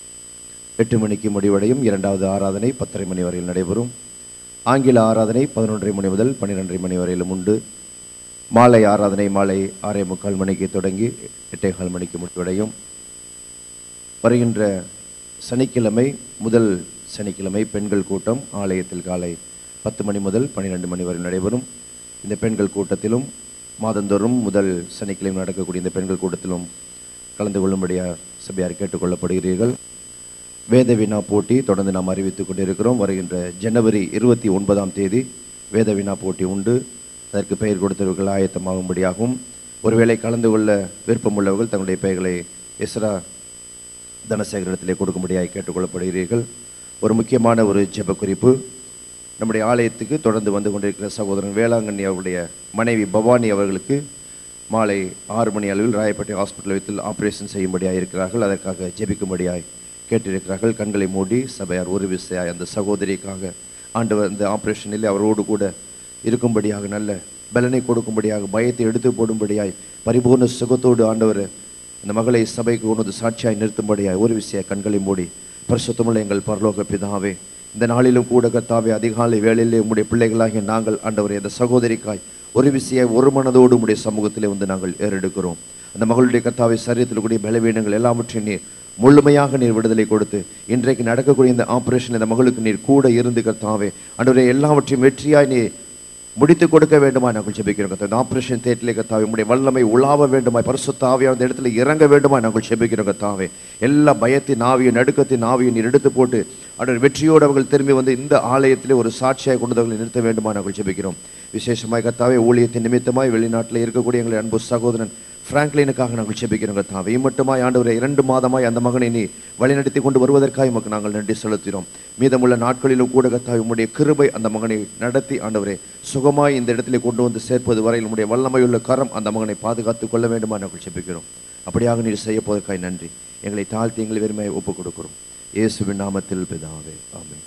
எட்டு மணிக்கு முடிவடையும் இரண்டாவது ஆராதனை பத்தரை மணி வரையில் நடைபெறும் ஆங்கில ஆராதனை பதினொன்றரை மணி முதல் பன்னிரெண்டரை மணி வரையிலும் உண்டு மாலை ஆராதனை மாலை ஆறே முக்கால் மணிக்கு தொடங்கி எட்டே கால் மணிக்கு முடிவடையும் வருகின்ற சனிக்கிழமை முதல் சனிக்கிழமை பெண்கள் கூட்டம் ஆலயத்தில் காலை பத்து மணி முதல் பன்னிரெண்டு மணி வரை நடைபெறும் இந்த பெண்கள் கூட்டத்திலும் மாதந்தோறும் முதல் சனிக்கிழமை நடக்கக்கூடிய இந்த பெண்கள் கூட்டத்திலும் கலந்து கொள்ளும்படியாக சபையார் கேட்டுக்கொள்ளப்படுகிறீர்கள் வேத வினா போட்டி தொடர்ந்து நாம் அறிவித்துக் கொண்டிருக்கிறோம் வருகின்ற ஜனவரி இருபத்தி ஒன்பதாம் தேதி வேத வினா போட்டி உண்டு அதற்கு பெயர் கொடுத்தவர்கள் ஆயத்தமாகும்படியாகவும் ஒருவேளை கலந்து கொள்ள விருப்பமுள்ளவர்கள் தங்களுடைய பெயர்களை எஸ்ரா தனசேகரத்திலே கொடுக்கும்படியாக கேட்டுக்கொள்ளப்படுகிறீர்கள் ஒரு முக்கியமான ஒரு ஜெப குறிப்பு நம்முடைய ஆலயத்துக்கு தொடர்ந்து வந்து கொண்டிருக்கிற சகோதரன் வேளாங்கண்ணி அவருடைய மனைவி பவானி அவர்களுக்கு மாலை ஆறு மணி அளவில் ராயப்பேட்டை ஹாஸ்பிட்டல் வைத்து ஆபரேஷன் செய்யும்படியாக இருக்கிறார்கள் அதற்காக ஜெபிக்கும்படியாய் கேட்டிருக்கிறார்கள் கண்களை மூடி சபையார் ஒரு விசையாய் அந்த சகோதரிக்காக ஆண்டவர் இந்த ஆபரேஷனில் அவரோடு கூட இருக்கும்படியாக நல்ல பலனை கொடுக்கும்படியாக பயத்தை எடுத்து போடும்படியாய் பரிபூர்ண சுகத்தோடு ஆண்டவர் இந்த மகளை சபைக்கு உனது சாட்சியாய் நிறுத்தும்படியாய் ஒரு விஷய கண்களை மூடி பரிசுத்தமுள்ள எங்கள் பரலோக பிதாவே இந்த நாளிலும் கூட கர்த்தாவே அதிகாலை வேளையிலே உம்முடைய பிள்ளைகளாகிய நாங்கள் ஆண்டவரே அந்த சகோதரிக்காய் ஒரு விஷய ஒரு மனதோடு உம்முடைய சமூகத்திலே வந்து நாங்கள் ஏறெடுக்கிறோம் அந்த மகளுடைய கர்த்தாவை சரீரத்தில் கூடிய பலவீனங்கள் எல்லாவற்றையும் நீர் முழுமையாக நீர் விடுதலை கொடுத்து இன்றைக்கு நடக்கக்கூடிய இந்த ஆபரேஷன் இந்த மகளுக்கு நீர் கூட இருந்து கர்த்தாவே ஆண்டவரே எல்லாவற்றையும் வெற்றியாய் நீ முடித்து கொடுக்க வேண்டுமா நாங்கள் ஜெபிக்கிறோம் கர்த்தா இந்த ஆபரேஷன் தேட்டிலே கர்த்தாவே உம்முடைய வல்லமை உலாவ வேண்டுமா பரிசுத்த ஆவியான அந்த இடத்துல இறங்க வேண்டுமா நாங்கள் ஜெபிக்கிறோம் கர்த்தாவே எல்லா பயத்தின் ஆவியும் நடுக்கத்தின் ஆவியும் நீர் எடுத்து போட்டு அவர் வெற்றியோடு அவர்கள் திரும்பி வந்து இந்த ஆலயத்திலே ஒரு சாட்சியாய் கொண்டவர்களை நிறுத்த வேண்டுமா நாங்கள் ஜெபிக்கிறோம் விசேஷமாய் கர்த்தாவே ஊழியத்தின் நிமித்தமாய் வெளிநாட்டில் இருக்கக்கூடிய எங்களை அன்பு சகோதரன் பிராங்க்லினுக்காக நாங்கள் ஜெபிக்கிறோம் கர்த்தாவே மட்டுமாய் ஆண்டவரே இரண்டு மாதமாய் அந்த மகனை நீ வழிநடத்தி கொண்டு வருவதற்காக உமக்கு நாங்கள் நன்றி செலுத்துகிறோம் மீதமுள்ள நாட்களிலும் கூட கர்த்தாவே உம்முடைய கிருபை அந்த மகனை நடத்தி ஆண்டவரே சுகமாய் இந்த இடத்திலே கொண்டு வந்து சேர்ப்பது வரையில் உம்முடைய வல்லமையுள்ள கரம் அந்த மகனை பாதுகாத்துக் கொள்ள வேண்டுமா நாங்கள் ஜெபிக்கிறோம் அப்படியாக நீர் செய்ய போவதற்காய் நன்றி எங்களை தாழ்த்தி எங்களை வெறுமையை ஒப்புக் கொடுக்கிறோம் இயேசுவின் நாமத்தில் பிதாவே ஆமென்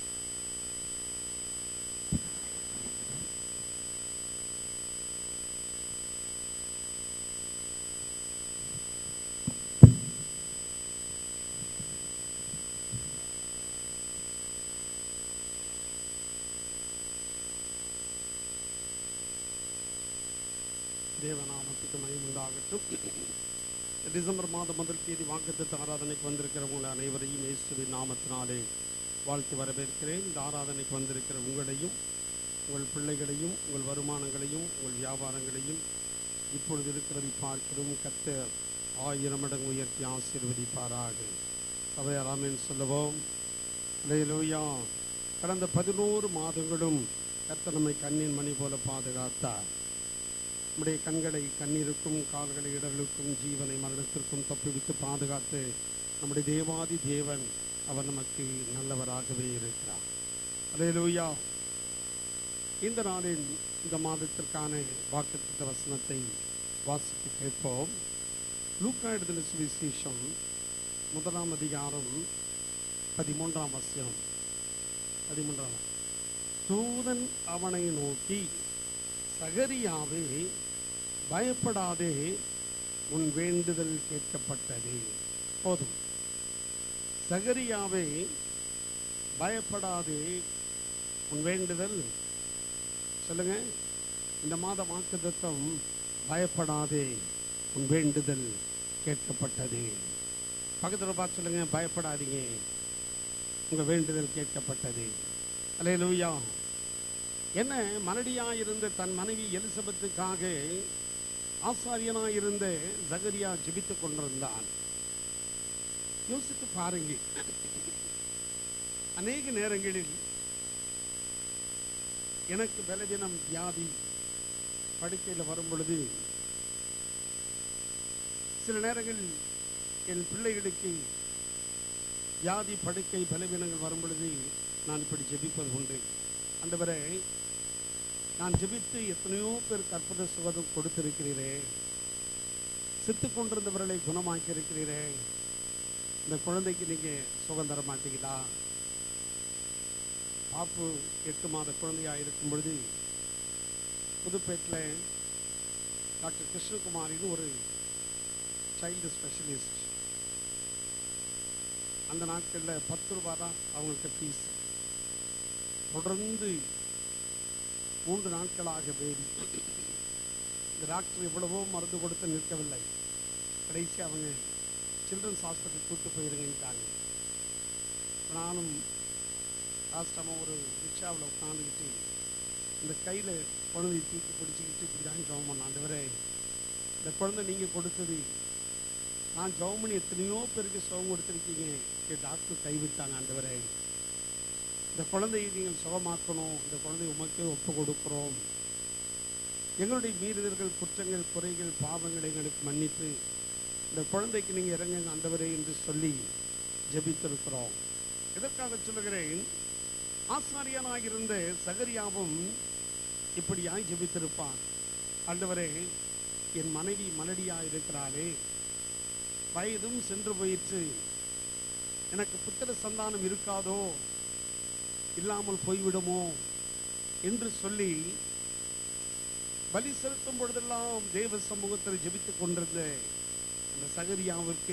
தேவநாமத்துக்கு மகிமை உண்டாகட்டும் டிசம்பர் மாதம் முதல் தேதி வாக்குத்தத்த ஆராதனைக்கு வந்திருக்கிற உங்கள் அனைவரையும் இயேசுவின் நாமத்தினாலே வாழ்த்து வரவேற்கிறேன் இந்த ஆராதனைக்கு வந்திருக்கிற உங்களையும் உங்கள் பிள்ளைகளையும் உங்கள் வருமானங்களையும் உங்கள் வியாபாரங்களையும் இப்பொழுது இருக்கிறதை பார்க்கிறோம் கர்த்தர் ஆயிரம் மடங்கு உயர்த்தி ஆசீர்வதிப்பாராக சபையாராமேன் சொல்லுவோம் லேலூயா கடந்த பதினோரு மாதங்களும் கர்த்தர் நம்மை கண்ணின் மணி போல பாதுகாத்தார் நம்முடைய கண்களை கண்ணீருக்கும் கால்களை இடர்களுக்கும் ஜீவனை மரணத்திற்கும் தப்புவித்து பாதுகாத்து நம்முடைய தேவாதி தேவன் அவர் நமக்கு நல்லவராகவே இருக்கிறார் அல்லேலூயா இந்த நாளின் இந்த மாதத்திற்கான வாக்குத்த வசனத்தை வாசித்து கேட்போம் லூக்கா எழுதின சுவிசேஷம் முதலாம் அதிகாரம் பதிமூன்றாம் வசனம் பதிமூன்றாம் தூதன் அவனை நோக்கி சகரியாவே பயப்படாதே உன் வேண்டுதல் கேட்கப்பட்டது போதும் சகரியாவே பயப்படாதே உன் வேண்டுதல் சொல்லுங்க இந்த மாத வாக்குத்தத்தம் பயப்படாதே உன் வேண்டுதல் கேட்கப்பட்டது பக்கத்தில் பார்த்து சொல்லுங்க பயப்படாதீங்க உங்க வேண்டுதல் கேட்கப்பட்டது அலே லூயா என்ன மலடியாக இருந்த தன் மனைவி எலிசபெத்துக்காக ஆசாரியனாக இருந்த ஜகரியா ஜெபித்துக் கொண்டிருந்தான் யோசித்து பாருங்க அநேக நேரங்களில் எனக்கு பலவீனம் வியாதி படுக்கையில் வரும் பொழுது சில நேரங்களில் என் பிள்ளைகளுக்கு வியாதி படுக்கை பலவீனங்கள் வரும் பொழுது நான் இப்படி ஜெபிப்பது உண்டு ஆண்டவரே நான் ஜெபித்து எத்தனையோ பேருக்கு அற்புத சுகதம் கொடுத்திருக்கிறீரே செத்து கொண்டிருந்தவர்களை குணமாக்கி இருக்கிறீரே இந்த குழந்தைக்கு நீங்க சுகம் தர மாட்டீங்களா பாப்பு எட்டு மாத குழந்தையா இருக்கும் பொழுது புதுப்பேட்டில் டாக்டர் கிருஷ்ணகுமாரின்னு ஒரு சைல்டு ஸ்பெஷலிஸ்ட் அந்த நாட்களில் பத்து ரூபா தான் அவங்களுக்கு ஃபீஸ் தொடர்ந்து மூன்று நாட்களாக வேதி இந்த டாக்டர் எவ்வளவோ மருந்து கொடுத்து நிற்கவில்லை கடைசி அவங்க சில்ட்ரன்ஸ் ஹாஸ்பிட்டல் கூட்டு போயிருங்கன்ட்டாங்க நானும் லாஸ்டமாக ஒரு ரிக்ஷாவில் உட்காந்துக்கிட்டு இந்த கையில் குழந்தையை தூக்கி பிடிச்சிக்கிட்டு இப்படி தான் ஜெபம் பண்ண ஆண்டவரே இந்த குழந்தை நீங்கள் கொடுத்தது நான் ஜெபம் பண்ணி எத்தனையோ பேருக்கு சுகம் கொடுத்துருக்கீங்க என் டாக்டர் கைவிட்டாங்க ஆண்டவரே இந்த குழந்தையை நீங்கள் சுகமாக்கணும் இந்த குழந்தையை உமக்கே ஒப்பு கொடுக்குறோம் எங்களுடைய மீறுதல்கள் குற்றங்கள் குறைகள் பாவங்களை எங்களுக்கு மன்னித்து இந்த குழந்தைக்கு நீங்கள் இறங்குங்க ஆண்டவரே என்று சொல்லி ஜெபித்திருக்கிறோம் எதற்காக சொல்லுகிறேன் ஆசாரியனாக இருந்த சகரியாவும் இப்படியாய் ஜெபித்திருப்பான் ஆண்டவரே என் மனைவி மலடியாக இருக்கிறாளே வயதும் சென்று போயிற்று எனக்கு புத்திர சந்தானம் இருக்காதோ இல்லாமல் போய்விடுமோ என்று சொல்லி பலி செலுத்தும் பொழுதெல்லாம் தேவ சமூகத்தில் ஜெபித்துக் கொண்டிருந்த அந்த சகரியாவிற்கு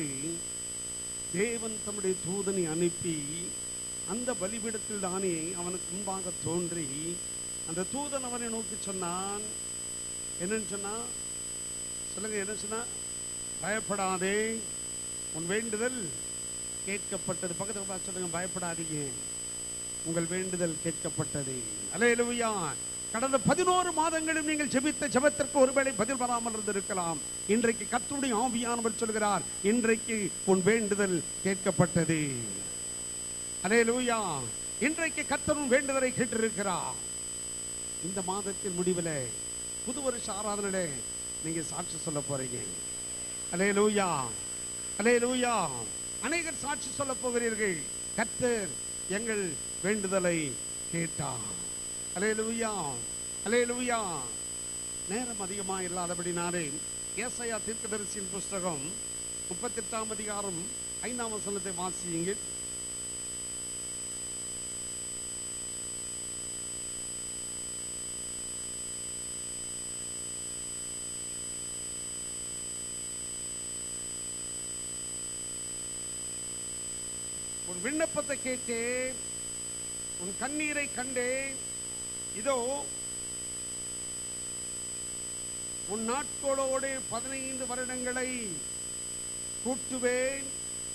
தேவன் தம்முடைய தூதனை அனுப்பி அந்த பலிபீடத்தில் தானே அவனுக்கு முன்பாக தோன்றி அந்த தூதன் அவனை நோக்கி சொன்னான் என்னன்னு சொன்னா சொல்லுங்க என்ன சொன்னா பயப்படாதே உன் வேண்டுதல் கேட்கப்பட்டது பக்கத்துல பார்த்து சொல்லுங்க பயப்படாதீங்க உங்கள் வேண்டுதல் கேட்கப்பட்டது அல்லேலூயா கடந்த பதினோரு மாதங்களும் நீங்கள் ஜெபித்த ஜெபத்திற்கு ஒருவேளை பதில் வராமல் இருந்திருக்கலாம் இன்றைக்கு கர்த்தருடைய ஆவியானவர் சொல்கிறார் இன்றைக்கு உன் வேண்டுதல் கேட்கப்பட்டது அல்லேலூயா இன்றைக்கு கர்த்தரும் வேண்டுதலை கேட்டிருக்கிறார் இந்த மாதத்தின் முடிவில் புது வருஷ ஆராதனையில நீங்க சாட்சி சொல்ல போறீங்க அல்லேலூயா அல்லேலூயா அநேகர் சாட்சி சொல்ல போகிறீர்கள் கர்த்தர் எங்கள் வேண்டுதலை கேட்டார் அல்லேலூயா அல்லேலூயா நேரம் அதிகமாக இல்லாதபடினாலே ஏசாயா தீர்க்கதரிசியின் புஸ்தகம் முப்பத்தெட்டாம் அதிகாரம் ஐந்தாம் வசனத்தை வாசியுங்கள் உன் விண்ணப்பத்தை கேட்டேன் உன் கண்ணீரை கண்டேன் இதோ உன் நாட்களோடு பதினைந்து வருடங்களை கூட்டுவேன்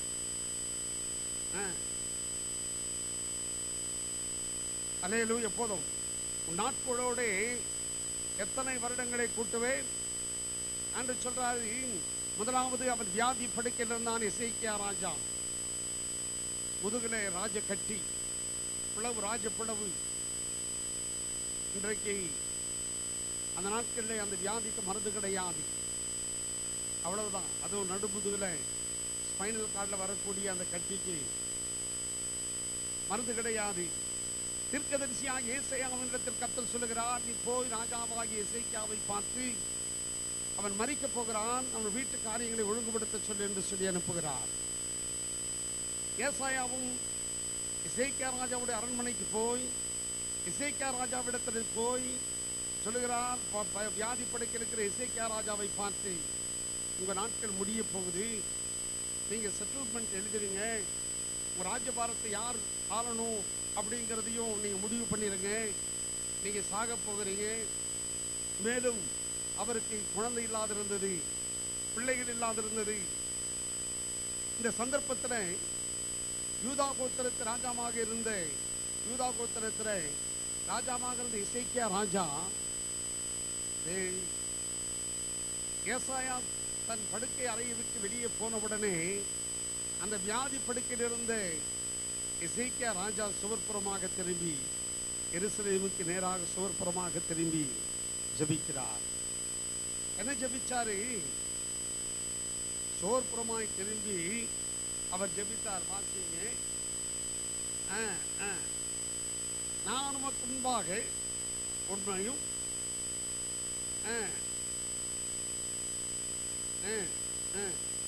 அலையலு எப்போதும் உன் நாட்களோடு எத்தனை வருடங்களை கூட்டுவேன் என்று சொல்றாரு முதலாவது அவன் வியாதி படுக்கையில் இருந்தான் இசைக்கியா ராஜா முதுகிலே ராஜ கட்டி பிளவு ராஜ பிளவு இன்றைக்கு அந்த நாட்களில் அந்த வியாதிக்கு மருந்து கிடையாது அவ்வளவுதான் அதுவும் நடுமுதுகில் ஸ்பைனல் கார்டில் வரக்கூடிய அந்த கட்டிக்கு மருந்து கிடையாது தீர்க்கதரிசியாக ஏசையாவினிடத்தில் கத்தல் சொல்லுகிறார் நீ போய் ராஜாவாகிய இசைக்காவை பார்த்து அவன் மறிக்க போகிறான் அவன் வீட்டு காரியங்களை ஒழுங்குபடுத்த சொல்லு என்று சொல்லி அனுப்புகிறார் ஏசாயாவும் இசைக்கா ராஜாவுடைய அரண்மனைக்கு போய் இசைக்கா ராஜாவிடத்தில் போய் சொல்லுகிறார் ப- ப- வியாதி படுக்க இருக்கிற இசைக்கா ராஜாவை பார்த்து உங்கள் நாட்கள் முடிய போகுது நீங்கள் செட்டில்மெண்ட் எழுதிருங்க உங்கள் ராஜ்யபாரத்தை யார் ஆளணும் அப்படிங்கிறதையும் நீங்கள் முடிவு பண்ணிடுங்க நீங்கள் சாக போகிறீங்க மேலும் அவருக்கு குழந்தை இல்லாதிருந்தது பிள்ளைகள் இல்லாதிருந்தது இந்த சந்தர்ப்பத்தில் யூதா கோத்திரத்து ராஜாவாக இருந்த யூதா கோத்திரத்தில் ராஜாவாக இருந்த இசைக்கியா ராஜா டேய், ஏசாயா தன் படுக்கை அறையை விட்டு வெளியே போனவுடனே அந்த வியாதி படுக்கையில் இருந்த இசைக்கியா ராஜா சுவர்புறமாக திரும்பி எருசலேமுக்கு நேராக சுவர்புறமாக திரும்பி ஜெபிக்கிறார் என்ன ஜெபிச்சாரு சோர்புறமாய் திரும்பி அவர் ஜெபித்தார் வாசிங்க ஆ, ஆ. நான் உமக்கு முன்பாக உண்மையும் ஆ, ஆ, ஆ,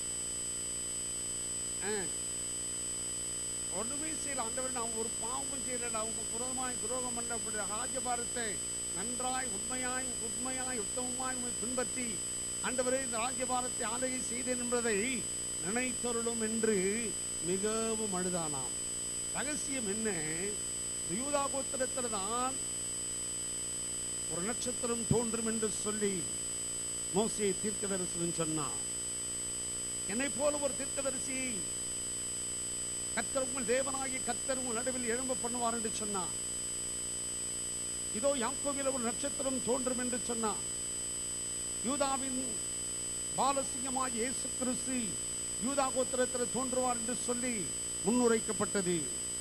ஆ. ஒண்ணுமே செய்யல ஆண்டவர் நான் ஒரு பாவமும் செய்யல அவங்க புறமாய் துரோகம் பண்ண அப்படி ராஜபாரத்தை நன்றாய் உண்மையாய் உண்மையாய் உத்தமமாய் உம்மை பின்பற்றி ஆண்டவரே இந்த ராஜபாரத்தை ஆளுகை செய்தேன் என்பதை நினைத்தருளும் என்று மிகவும் அழுதானாம் ரகசியம் என்ன யூதா கோத்திரத்தில் தான் ஒரு நட்சத்திரம் தோன்றும் என்று சொல்லி மோசே தீர்க்கதரிசனம் சொன்னான் என்னை போல ஒரு தீர்க்கதரிசி கத்தர் உங்கள் தேவனாகிய கத்தர் உங்கள் நடுவில் எழும்ப பண்ணுவார் என்று சொன்னான் இதோ யாக்கோவில் ஒரு நட்சத்திரம் தோன்றும் என்று சொன்னான் யூதாவின் பாலசிங்கமாய் இயேசு கிறிஸ்து யூதா கோத்திரத்தில் தோன்றுவார் என்று சொல்லி முன்னுரைக்கப்பட்டது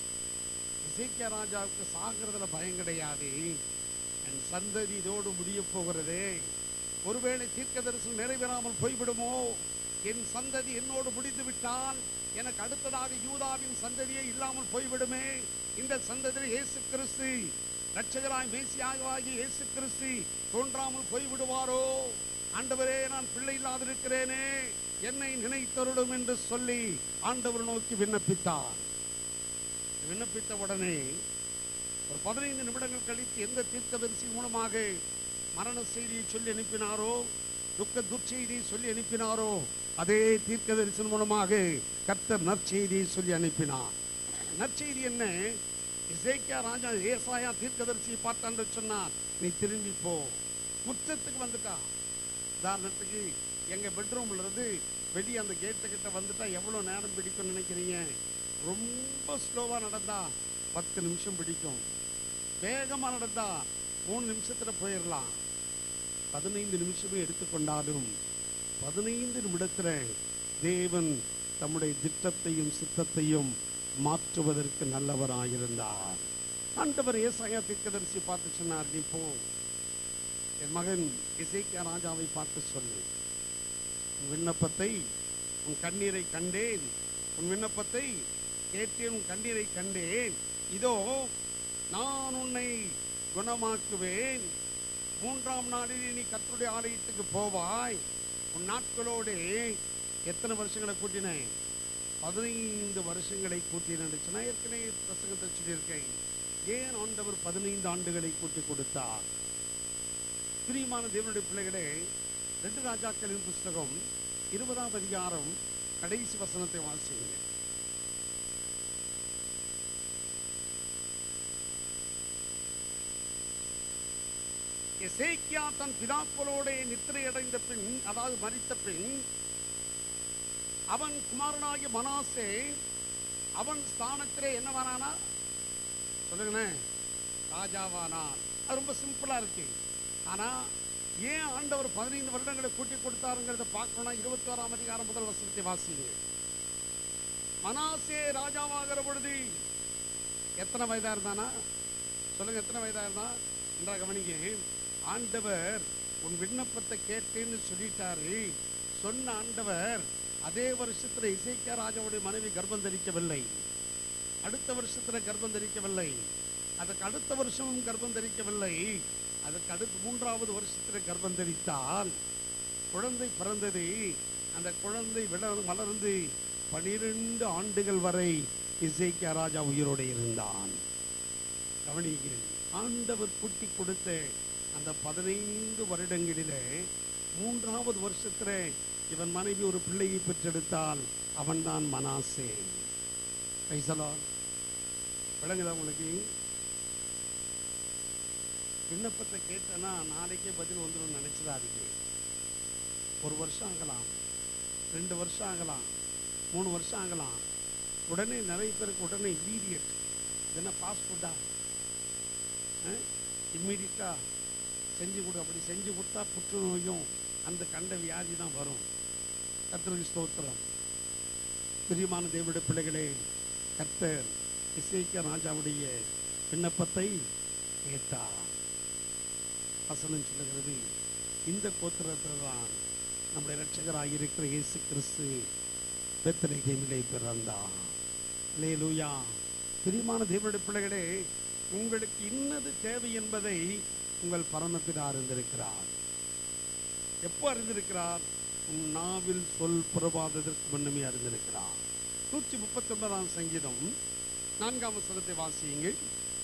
இசைக்கிய ராஜாவுக்கு சாகிறதுல பயம் கிடையாது என் சந்ததி இதோடு முடிய போகிறதே ஒருவேளை தீர்க்க தரிசனம் நிறைவேறாமல் போய்விடுமோ என் சந்ததி என்னோடு முடிந்து விட்டால் எனக்கு அடுத்ததாக யூதாவின் சந்ததியே இல்லாமல் போய்விடுமே இந்த சந்ததியில் இயேசு கிறிஸ்து ரட்சகராய் மேசியாகவாகி இயேசு கிறிஸ்து தோன்றாமல் போய்விடுவாரோ ஆண்டவரே நான் பிள்ளை இல்லாதிருக்கிறேனே என்னை நினைத்தருடும் என்று சொல்லி ஆண்டவர் நோக்கி விண்ணப்பித்தார் விண்ணப்பித்த உடனே ஒரு பதினைந்து நிமிடங்கள் கழித்து எந்த தீர்க்கதரிசி மூலமாக மரண செய்தியை சொல்லி அனுப்பினாரோ துக்க துர்ச்செய்தியை சொல்லி அனுப்பினாரோ அதே தீர்க்கதரிசன் மூலமாக கர்த்தர் நற்செய்தியை சொல்லி அனுப்பினார் நற்செய்தி என்ன இசைக்கியா ராஜா ஏசாயா தீர்க்கதரிசியை பார்த்தான்னு சொன்னார் நீ திரும்பி போ முற்றத்துக்கு வந்துட்டா உதாரணத்துக்கு எங்க பெட்ரூம்ல இருந்து வெளியே அந்த கேட்டு கிட்ட வந்துட்டா எவ்வளவு நேரம் பிடிக்கும்னு நினைக்கிறீங்க ரொம்ப ஸ்லோவா நடந்தா பத்து நிமிஷம் பிடிக்கும் வேகமா நடந்தா மூணு நிமிஷத்துல போயிடலாம் பதினைந்து நிமிஷமே எடுத்துக்கொண்டாலும் பதினைந்து நிமிடத்துல தேவன் தம்முடைய திட்டத்தையும் சித்தத்தையும் மாற்றுவதற்கு நல்லவராயிருந்தார் ஆண்டவர் ஏசாயா தீர்க்கதரிசி பார்த்து சொன்னார் நீ போ என் மகன் இசைக்கியா ராஜாவை பார்த்து சொல்லு உன் விண்ணப்பத்தை உன் கண்ணீரை கண்டேன் உன் விண்ணப்பத்தை கேட்டேன் உன் கண்ணீரை கண்டேன் இதோ நான் உன்னை குணமாக்குவேன் மூன்றாம் நாளில் நீ கர்த்தருடைய ஆலயத்துக்கு போவாய் உன் நாட்களோடு எத்தனை வருஷங்களை கூட்டினேன் பதினைந்து வருஷங்களை கூட்டினேன் நான் ஏற்கனவே பிரசங்கத்தை சொல்லியிருக்கேன் ஏன் ஆண்டவர் பதினைந்து ஆண்டுகளை கூட்டி கொடுத்தார் பிரியமான தேவனுடைய பிள்ளைகளே ரெண்டு ராஜாக்களின் புஸ்தகம் இருபதாம் அதிகாரம் கடைசி வசனத்தை வாசிங்க எசேக்கியா தன் பிதாக்களோட நித்திரை அடைந்த பின் அதாவது மரித்த பின் அவன் குமாரனாகிய மனாசே அவன் ஸ்தானத்திலே என்னவானானா சொல்லுங்களேன் ராஜாவானான் அது ரொம்ப சிம்பிளா இருக்கு ஆனா ஏன் ஆண்டவர் பதினைந்து வருடங்களை கூட்டி கொடுத்தாருங்கிறத பார்க்கணும்னா இருபத்தி ஓராம் அதிகாரம் முதல் வசனத்தை வாசிங்க மனாசே ராஜாவாகிற பொழுது எத்தனை வயதா இருந்தானா சொல்லுங்க எத்தனை வயதா இருந்தா என்றா கவனிங்க ஆண்டவர் உன் விண்ணப்பத்தை கேட்டேன்னு சொல்லிட்டாரு சொன்ன ஆண்டவர் அதே வருஷத்துல இசைக்கியா ராஜாவுடைய மனைவி கர்ப்பம் தரிக்கவில்லை அடுத்த வருஷத்துல கர்ப்பம் தரிக்கவில்லை அதுக்கு அடுத்த வருஷமும் கர்ப்பம் தரிக்கவில்லை அதுக்கு அடுத்து மூன்றாவது வருஷத்துல கர்ப்பம் தரித்தால் குழந்தை பிறந்தது அந்த குழந்தை விட வளர்ந்து பனிரெண்டு ஆண்டுகள் வரை இசைக்கியா ராஜா உயிரோடு இருந்தான் கவனிங்கள் ஆண்டவர் குட்டி கொடுத்த அந்த பதினைந்து வருடங்களிலே மூன்றாவது வருஷத்துல இவன் மனைவி ஒரு பிள்ளையை பெற்றெடுத்தால் அவன்தான் மனாசே கைசலால் விளங்குதா உங்களுக்கு விண்ணப்பத்தை கேட்டேன்னா நாளைக்கே பதில் வந்துடும் நினைச்சிடாதீங்க ஒரு வருஷம் ஆகலாம் ரெண்டு வருஷம் ஆகலாம் மூணு வருஷம் ஆகலாம் உடனே நிறைய பேருக்கு உடனே இம்மீடியட் என்ன பாஸ்போர்ட்டா இம்மீடியட்டாக செஞ்சு கொடு அப்படி செஞ்சு கொடுத்தா புற்றுநோயும் அந்த கண்ட வியாதி தான் வரும் கர்த்தருக்கு ஸ்தோத்திரம் பிரியமான தேவனுடைய பிள்ளைகளே கர்த்தர் இசைக்க ராஜாவுடைய விண்ணப்பத்தை கேட்டார் வசனம் சொல்லுகிறது இந்த கோத்திரத்தை தான் நம்முடைய இரட்சகராக இருக்கிற இயேசு கிறிஸ்து பெத்தலகேமிலே பிறந்தார் லேலூயா பிரியமான தேவனுடைய பிள்ளைகளே உங்களுக்கு இன்னது தேவை என்பதை உங்கள் பரமபிதா அறிந்திருக்கிறார் எப்போ அறிந்திருக்கிறார் உன் நாவில் சொல் புறபாததற்கு முன்னமே அறிந்திருக்கிறார் நூற்றி முப்பத்தி ஒன்பதாம் சங்கீதம் நான்காம் வசனத்தை வாசியுங்கள்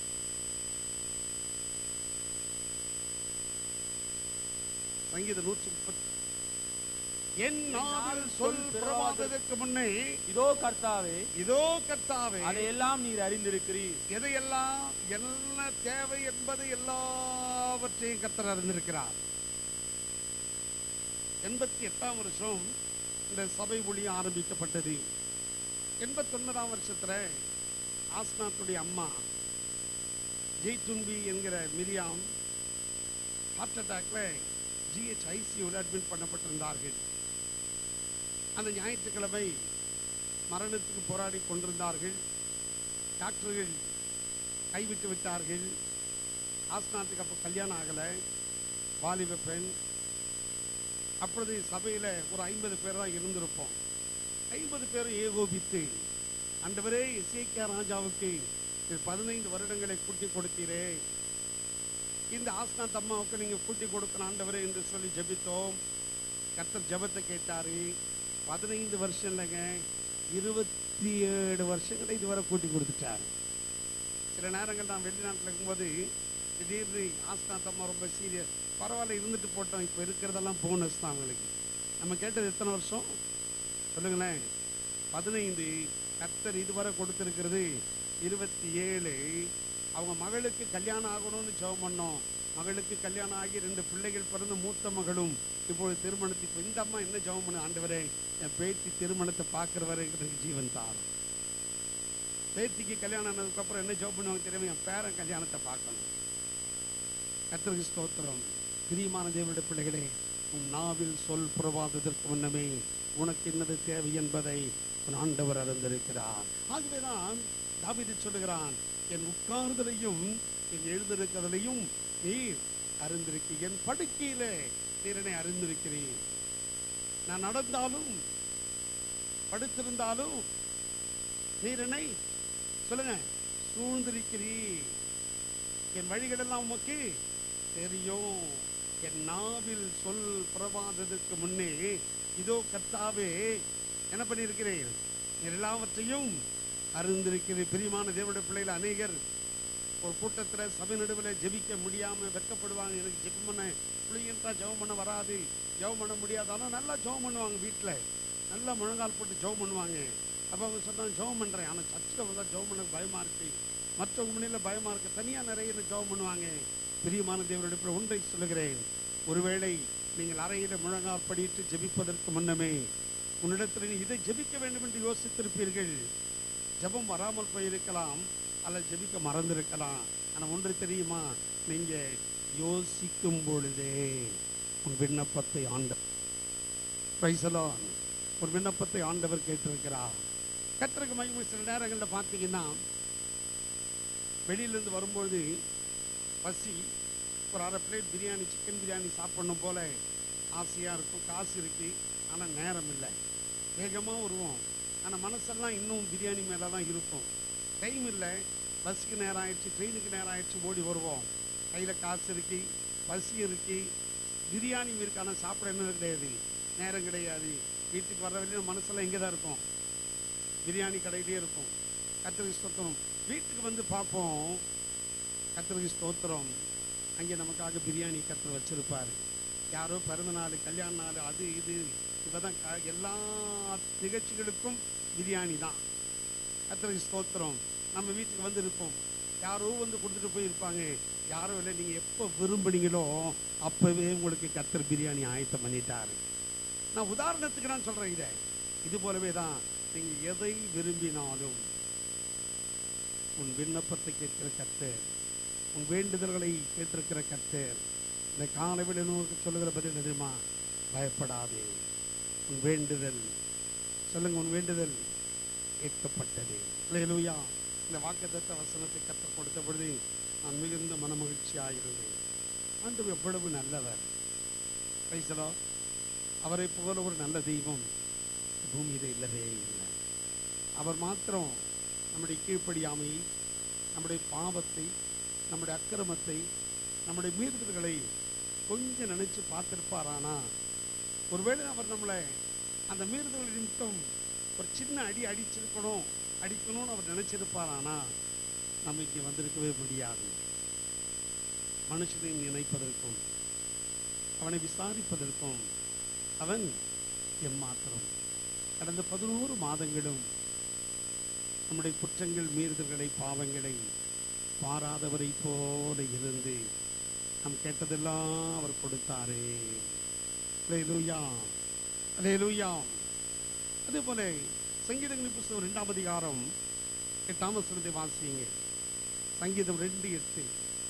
சங்கீதம் நூற்றி முப்பத்தி என் நாவில் சொல் புறபாததற்கு முன்னே இதோ கர்த்தாவே இதோ கர்த்தாவே அதையெல்லாம் நீர் அறிந்திருக்கிறீர் எதையெல்லாம் என்ன தேவை என்பது எல்லாவற்றையும் கர்த்தர் அறிந்திருக்கிறார் எண்பத்தி எட்டாம் வருஷம் இந்த சபை ஊழியம் ஆரம்பிக்கப்பட்டது எண்பத்தொன்பதாம் வருஷத்துல ஆஸ்னாத்துடைய அம்மா ஜெய்துன்பி என்கிற மிரியாம் ஹார்ட் அட்டாக்ல ஜிஹெச் ஐசியூவில் அட்மிட் பண்ணப்பட்டிருந்தார்கள் அந்த ஞாயிற்றுக்கிழமை மரணத்துக்கு போராடி கொண்டிருந்தார்கள் டாக்டர்கள் கைவிட்டு விட்டார்கள் ஆஸ்னாத்துக்கு அப்போ கல்யாணம் ஆகலை வாலிப பெண் அப்பொழுது சபையில் ஒரு ஐம்பது பேர் தான் இருந்திருப்போம் ஐம்பது பேரும் ஏகோபித்து அண்டவரே இசைக்கியா ராஜாவுக்கு நீர் பதினைந்து வருடங்களை கூட்டி கொடுத்தீரே இந்த ஆஸ்னாத் அம்மாவுக்கு நீங்கள் கூட்டி கொடுக்கணும் ஆண்டவரே என்று சொல்லி ஜெபித்தோம் கர்த்தர் ஜெபத்தை கேட்டாரு பதினைந்து வருஷம் இல்லைங்க இருபத்தி ஏழு வருஷங்களை இதுவரை கூட்டி கொடுத்துட்டார் சில நேரங்கள் நான் வெளிநாட்டில் இருக்கும்போது திடீர்னு ஆஸ்னாத் அம்மா ரொம்ப சீரியஸ் பரவாயில்ல இருந்துட்டு போட்டோம் இப்போ இருக்கிறதெல்லாம் போனஸ் தான் அவங்களுக்கு நம்ம கேட்டது எத்தனை வருஷம் சொல்லுங்களேன் பதினைந்து கர்த்தர் இதுவரை கொடுத்திருக்கிறது இருபத்தி ஏழு அவங்க மகளுக்கு கல்யாணம் ஆகணும்னு ஜெபம் பண்ணோம் மகளுக்கு கல்யாணம் ஆகி ரெண்டு பிள்ளைகள் பிறந்த மூத்த மகளும் இப்பொழுது திருமணத்துக்கு இந்த அம்மா என்ன ஜெபம் பண்ணு ஆண்டவரே என் பேத்தி திருமணத்தை பார்க்குற வரை எனக்கு ஜீவன் தாரும் பேத்திக்கு கல்யாணம் ஆனதுக்கப்புறம் என்ன ஜெபம் பண்ணுவாங்க தெரியுமா என் பேரன் கல்யாணத்தை பார்க்கணும் கர்த்தருக்கு ஸ்தோத்திரம் பிரியமான தேவனுடைய பிள்ளைகளே உன் நாவில் சொல் புறவாததற்கு முன்னமே உனக்கு என்னது தேவை என்பதை உன் ஆண்டவர் அறிந்திருக்கிறார் ஆகவேதான் தாவீது சொல்லுகிறான் என் உட்கார்தலையும் என் எழுந்திருக்கிறதையும் நீர் அறிந்திருக்கி என் படுக்கையிலே நீர் என்னை அறிந்திருக்கிறீர் நான் நடந்தாலும் படுத்திருந்தாலும் நீர் என்னை சொல்லுங்க சூழ்ந்திருக்கிறீர் என் வழிகளெல்லாம் உமக்கு தெரியும் என் நாவில் சொல் புறவாததற்கு முன்னே இதோ கர்த்தாவே என்ன பண்ணியிருக்கிறீர் நீர் எல்லாவற்றையும் அறிந்திருக்கிறீர் பிரியமான தேவனுடைய பிள்ளைகள் அநேகர் ஒரு கூட்டத்தில் சபை நடுவில் ஜெபிக்க முடியாமல் வெட்கப்படுவாங்க எனக்கு ஜெபம் பண்ண புளியன்றா ஜெபம் பண்ண வராது ஜெபம் பண்ண முடியாது ஆனால் நல்லா ஜெபம் பண்ணுவாங்க வீட்டில் நல்லா முழங்கால் போட்டு ஜெபம் பண்ணுவாங்க அப்போ அவங்க சொன்னாங்க ஜெபம் பண்ணுறேன் ஆனால் சர்ச்சில் வந்தால் ஜெபம் பண்ண பயமாக இருக்கு மற்ற முன்னில பயமாக இருக்கு தனியாக நிறைய பேர் ஜெபம் பண்ணுவாங்க பிரியமான தேவனுடைய பிள்ளை ஒன்றை சொல்லுகிறேன் ஒருவேளை நீங்கள் அறையில் முழங்கால் படியிட்டு ஜெபிப்பதற்கு முன்னமே உன்னிடத்தில் நீ இதை ஜெபிக்க வேண்டும் என்று யோசித்திருப்பீர்கள் ஜெபம் வராமல் போயிருக்கலாம் அல்லது ஜெபிக்க மறந்திருக்கலாம் ஆனால் ஒன்று தெரியுமா நீங்கள் யோசிக்கும் பொழுதே உன் விண்ணப்பத்தை ஆண்ட பிரைசலான் ஒரு விண்ணப்பத்தை ஆண்டவர் கேட்டிருக்கிறார் கத்திரக்கு மகிமை சில நேரங்களில் பார்த்தீங்கன்னா வெளியிலேருந்து வரும்பொழுது பசி ஒரு அரை பிளேட் பிரியாணி சிக்கன் பிரியாணி சாப்பிடணும் போல ஆசையாக இருக்கும் காசு இருக்கு ஆனால் நேரம் இல்லை வேகமாக வருவோம் ஆனால் மனசெல்லாம் இன்னும் பிரியாணி மேலே தான் இருக்கும் டைம் இல்லை பஸ்ஸுக்கு நேரம் ஆயிடுச்சு ட்ரெயினுக்கு நேரம் ஆயிடுச்சு ஓடி வருவோம் கையில் காசு இருக்கு பசி இருக்கு பிரியாணி இருக்கு ஆனால் சாப்பிட என்ன கிடையாது நேரம் கிடையாது வீட்டுக்கு வர வரையும் மனசெல்லாம் இங்கே தான் இருக்கும் பிரியாணி கடையிலே இருக்கும் கத்திரிக்கு ஸ்தோத்திரம் வீட்டுக்கு வந்து பார்ப்போம் கத்திரிக்கு ஸ்தோத்திரம் அங்கே நமக்காக பிரியாணி கத்திர வச்சிருப்பாரு யாரோ பிறந்த நாள் கல்யாண நாள் அது இது இப்போ தான் க எல்லா நிகழ்ச்சிகளுக்கும் பிரியாணி தான் கத்திரிக்கு ஸ்தோத்திரம் நம்ம வீட்டுக்கு வந்து இருப்போம் யாரோ வந்து கொடுத்துட்டு போயிருப்பாங்க யாரோ இல்லை நீங்கள் எப்போ விரும்புனீங்களோ அப்போவே உங்களுக்கு கத்தர் பிரியாணி ஆயத்தம் பண்ணிட்டாரு நான் உதாரணத்துக்கு நான் சொல்கிறேன் இதை இது போலவே தான் நீங்கள் எதை விரும்பினாலும் உன் விண்ணப்பத்தை கேட்கிற கர்த்தர் உன் வேண்டுதல்களை கேட்டிருக்கிற கர்த்தர் இந்த காலவில் நோக்கி சொல்லுகிற பதில் என்ன தெரியுமா பயப்படாதே உன் வேண்டுதல் சொல்லுங்க உன் வேண்டுதல் கேட்கப்பட்டது அல்லேலூயா இந்த வாக்குத்தத்த வசனத்தை கற்றுக் கொடுத்த பொழுது நான் மிகுந்த மனமகிழ்ச்சியாக இருந்தேன் ஆண்டவர் எவ்வளவு நல்லவர் பைசலோ அவரை போல ஒரு நல்ல தெய்வம் பூமியில் இல்லவே இல்லை அவர் மாத்திரம் நம்முடைய கீழ்ப்படியாமையை நம்முடைய பாவத்தை நம்முடைய அக்கிரமத்தை நம்முடைய மீறுதல்களை கொஞ்சம் நினைச்சு பார்த்திருப்பாரானா ஒருவேளை அவர் நம்மளை அந்த மீறுதல் நிமித்தம் ஒரு சின்ன அடி அடிச்சிருக்கணும் அடிக்கணும்னு அவர் நினைச்சிருப்பாரானா நம்ம இங்கே வந்திருக்கவே முடியாது மனுஷனை நினைப்பதற்கும் அவனை விசாரிப்பதற்கும் அவன் எம்மாத்திரம் கடந்த பதினோரு மாதங்களும் நம்முடைய குற்றங்கள் மீறுதல்களை பாவங்களை பாராதவரை போல இருந்து நாம் கேட்டதெல்லாம் அவர் கொடுத்தாரே அல்லேலூயா அல்லேலூயா அதே போல சங்கீதங்களின் புஸ்தகம் ரெண்டாம் அதிகாரம் எட்டாம் வசனத்தை வாசிங்க சங்கீதம் ரெண்டு எட்டு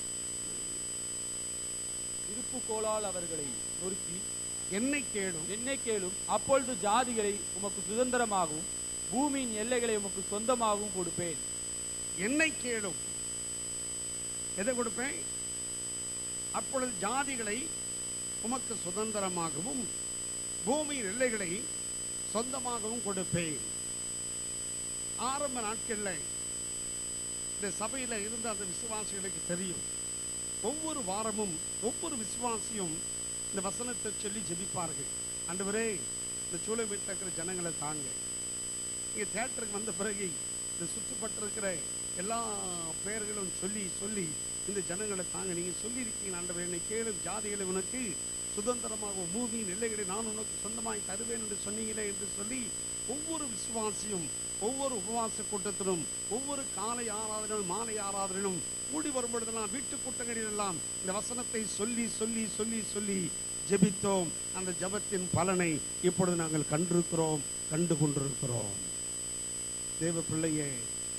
இருப்பு கோலால் அவர்களை நொறுக்கி என்னை கேடும் என்னை கேளும் அப்பொழுது ஜாதிகளை உமக்கு சுதந்திரமாகவும் பூமியின் எல்லைகளை உமக்கு சொந்தமாகவும் கொடுப்பேன் என்னை கேடும் எதை கொடுப்பேன் அப்பொழுது ஜாதிகளை உமக்கு சுதந்திரமாகவும் பூமியின் எல்லைகளை சொந்தமாகவும் கொடுப்பேன் ஆரம்ப நாட்களில் இந்த சபையில் இருந்த அந்த விசுவாசிகளுக்கு தெரியும் ஒவ்வொரு வாரமும் ஒவ்வொரு விசுவாசியும் இந்த வசனத்தை சொல்லி ஜெபிப்பார்கள் ஆண்டவரே இந்த சூளை வீட்டில் இருக்கிற ஜனங்களை தாங்க இங்கே தேட்டருக்கு வந்த பிறகு இந்த சுற்றுப்பட்டிருக்கிற எல்லா பெயர்களும் சொல்லி சொல்லி இந்த ஜனங்களை தாங்க நீங்கள் சொல்லியிருக்கீங்க ஆண்டவரே என்னை கேளும் ஜாதிகளை உனக்கு சுதந்திரமாக பூமியின் எல்லைகளை நான் உனக்கு சொந்தமாய் தருவேன் என்று சொன்னீங்களே என்று சொல்லி ஒவ்வொரு விசுவாசியும் ஒவ்வொரு உபவாச கூட்டத்திலும் ஒவ்வொரு காலை ஆராதனும் மாலை ஆராதனும் கூடி வரும்பொழுதெல்லாம் வீட்டு கூட்டங்களில் எல்லாம் இந்த வசனத்தை சொல்லி சொல்லி சொல்லி சொல்லி ஜெபித்தோம் அந்த ஜெபத்தின் பலனை இப்பொழுது நாங்கள் கண்டிருக்கிறோம் கண்டு கொண்டிருக்கிறோம் தேவ பிள்ளையே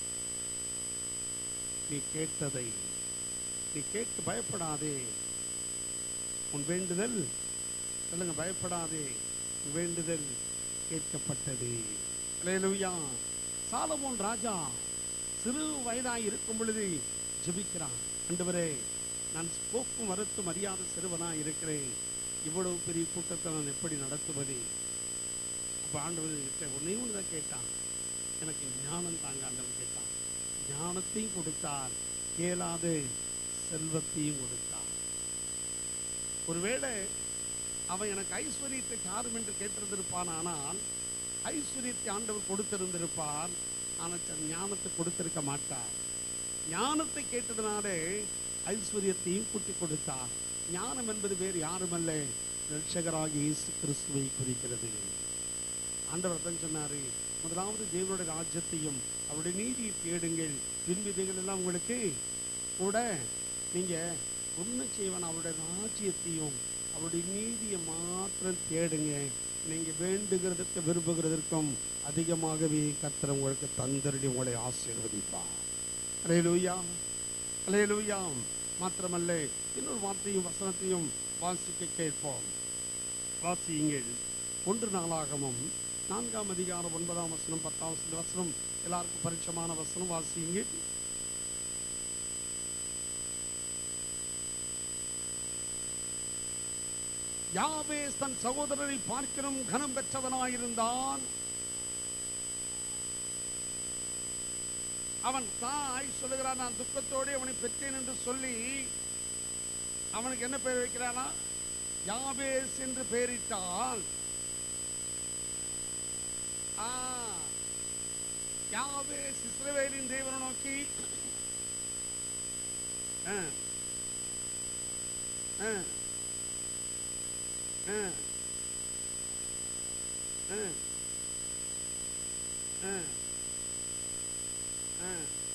நீ கேட்டதை நீ கேட்டு பயப்படாதே உன் வேண்டுதல் சொல்லுங்க பயப்படாதே உன் வேண்டுதல் கேட்கப்பட்டது அல்லேலூயா சாலமோன் ராஜா சிறு வயதாய் இருக்கும் பொழுது ஜெபிக்கிறான் ஆண்டவரே நான் போக்கும் வரத்தும் அறியாத சிறுவனாய் இருக்கிறேன் இவ்வளவு பெரிய கூட்டத்தை நான் எப்படி நடத்துவது அப்போ ஆண்டவர் கிட்ட ஒன்னே ஒன்று தான் கேட்டான் எனக்கு ஞானம் தாங்க ஆண்டவர் கேட்டான் ஞானத்தையும் கொடுத்தார் கேளாது செல்வத்தையும் கொடுத்தார் ஒருவேளை அவன் எனக்கு ஐஸ்வர்யத்தை தாரும் என்று கேட்டிருந்திருப்பான் ஆனால் ஐஸ்வர்யத்தை ஆண்டவர் கொடுத்திருந்திருப்பார் ஆனால் தன் ஞானத்தை கொடுத்திருக்க மாட்டார் ஞானத்தை கேட்டதுனாலே ஐஸ்வர்யத்தையும் கூட்டி கொடுத்தார் ஞானம் என்பது வேறு யாருமல்ல ரட்சகராகிய இயேசு கிறிஸ்துவை குறிக்கிறது ஆண்டவர் தான் சொன்னாரு முதலாவது தேவனுடைய ராஜ்யத்தையும் அவருடைய நீதியை தேடுங்கள் பின்விதைகள் எல்லாம் உங்களுக்கு கூட நீங்க ஒன்று செய்வன் அவருடைய ராஜ்யத்தையும் அவருடைய நீதியை மாத்திரம் தேடுங்க நீங்க வேண்டுகிறதற்கு விரும்புகிறதற்கும் அதிகமாகவே கர்த்தர் உங்களுக்கு தந்தரடி உங்களை ஆசீர்வதிப்பார் அலையலூயா அலையலூயா மாத்திரமல்ல இன்னொரு வார்த்தையும் வசனத்தையும் வாசிக்க கேட்போம் வாசியுங்கள் ஒன்று நாளாகமும் நான்காம் அதிகாரம் ஒன்பதாம் வசனம் பத்தாம் வசனம் வசனம் எல்லாருக்கும் பரிச்சயமான வசனம் வாசியுங்க யாவேஸ் தன் சகோதரரை பார்க்கணும் கனம் பெற்றவனாயிருந்தான் அவன் தாய் சொல்லுகிறான் நான் துக்கத்தோடு அவனை பெற்றேன் என்று சொல்லி அவனுக்கு என்ன பெயர் வைக்கிறானா யாவேஸ் என்று பெயரிட்டால் ஆ, யாவேஸ் இஸ்ரவேலின் தேவனை நோக்கி ஆ, ஆ, ஆ, ஆ, ஆ, ஆ.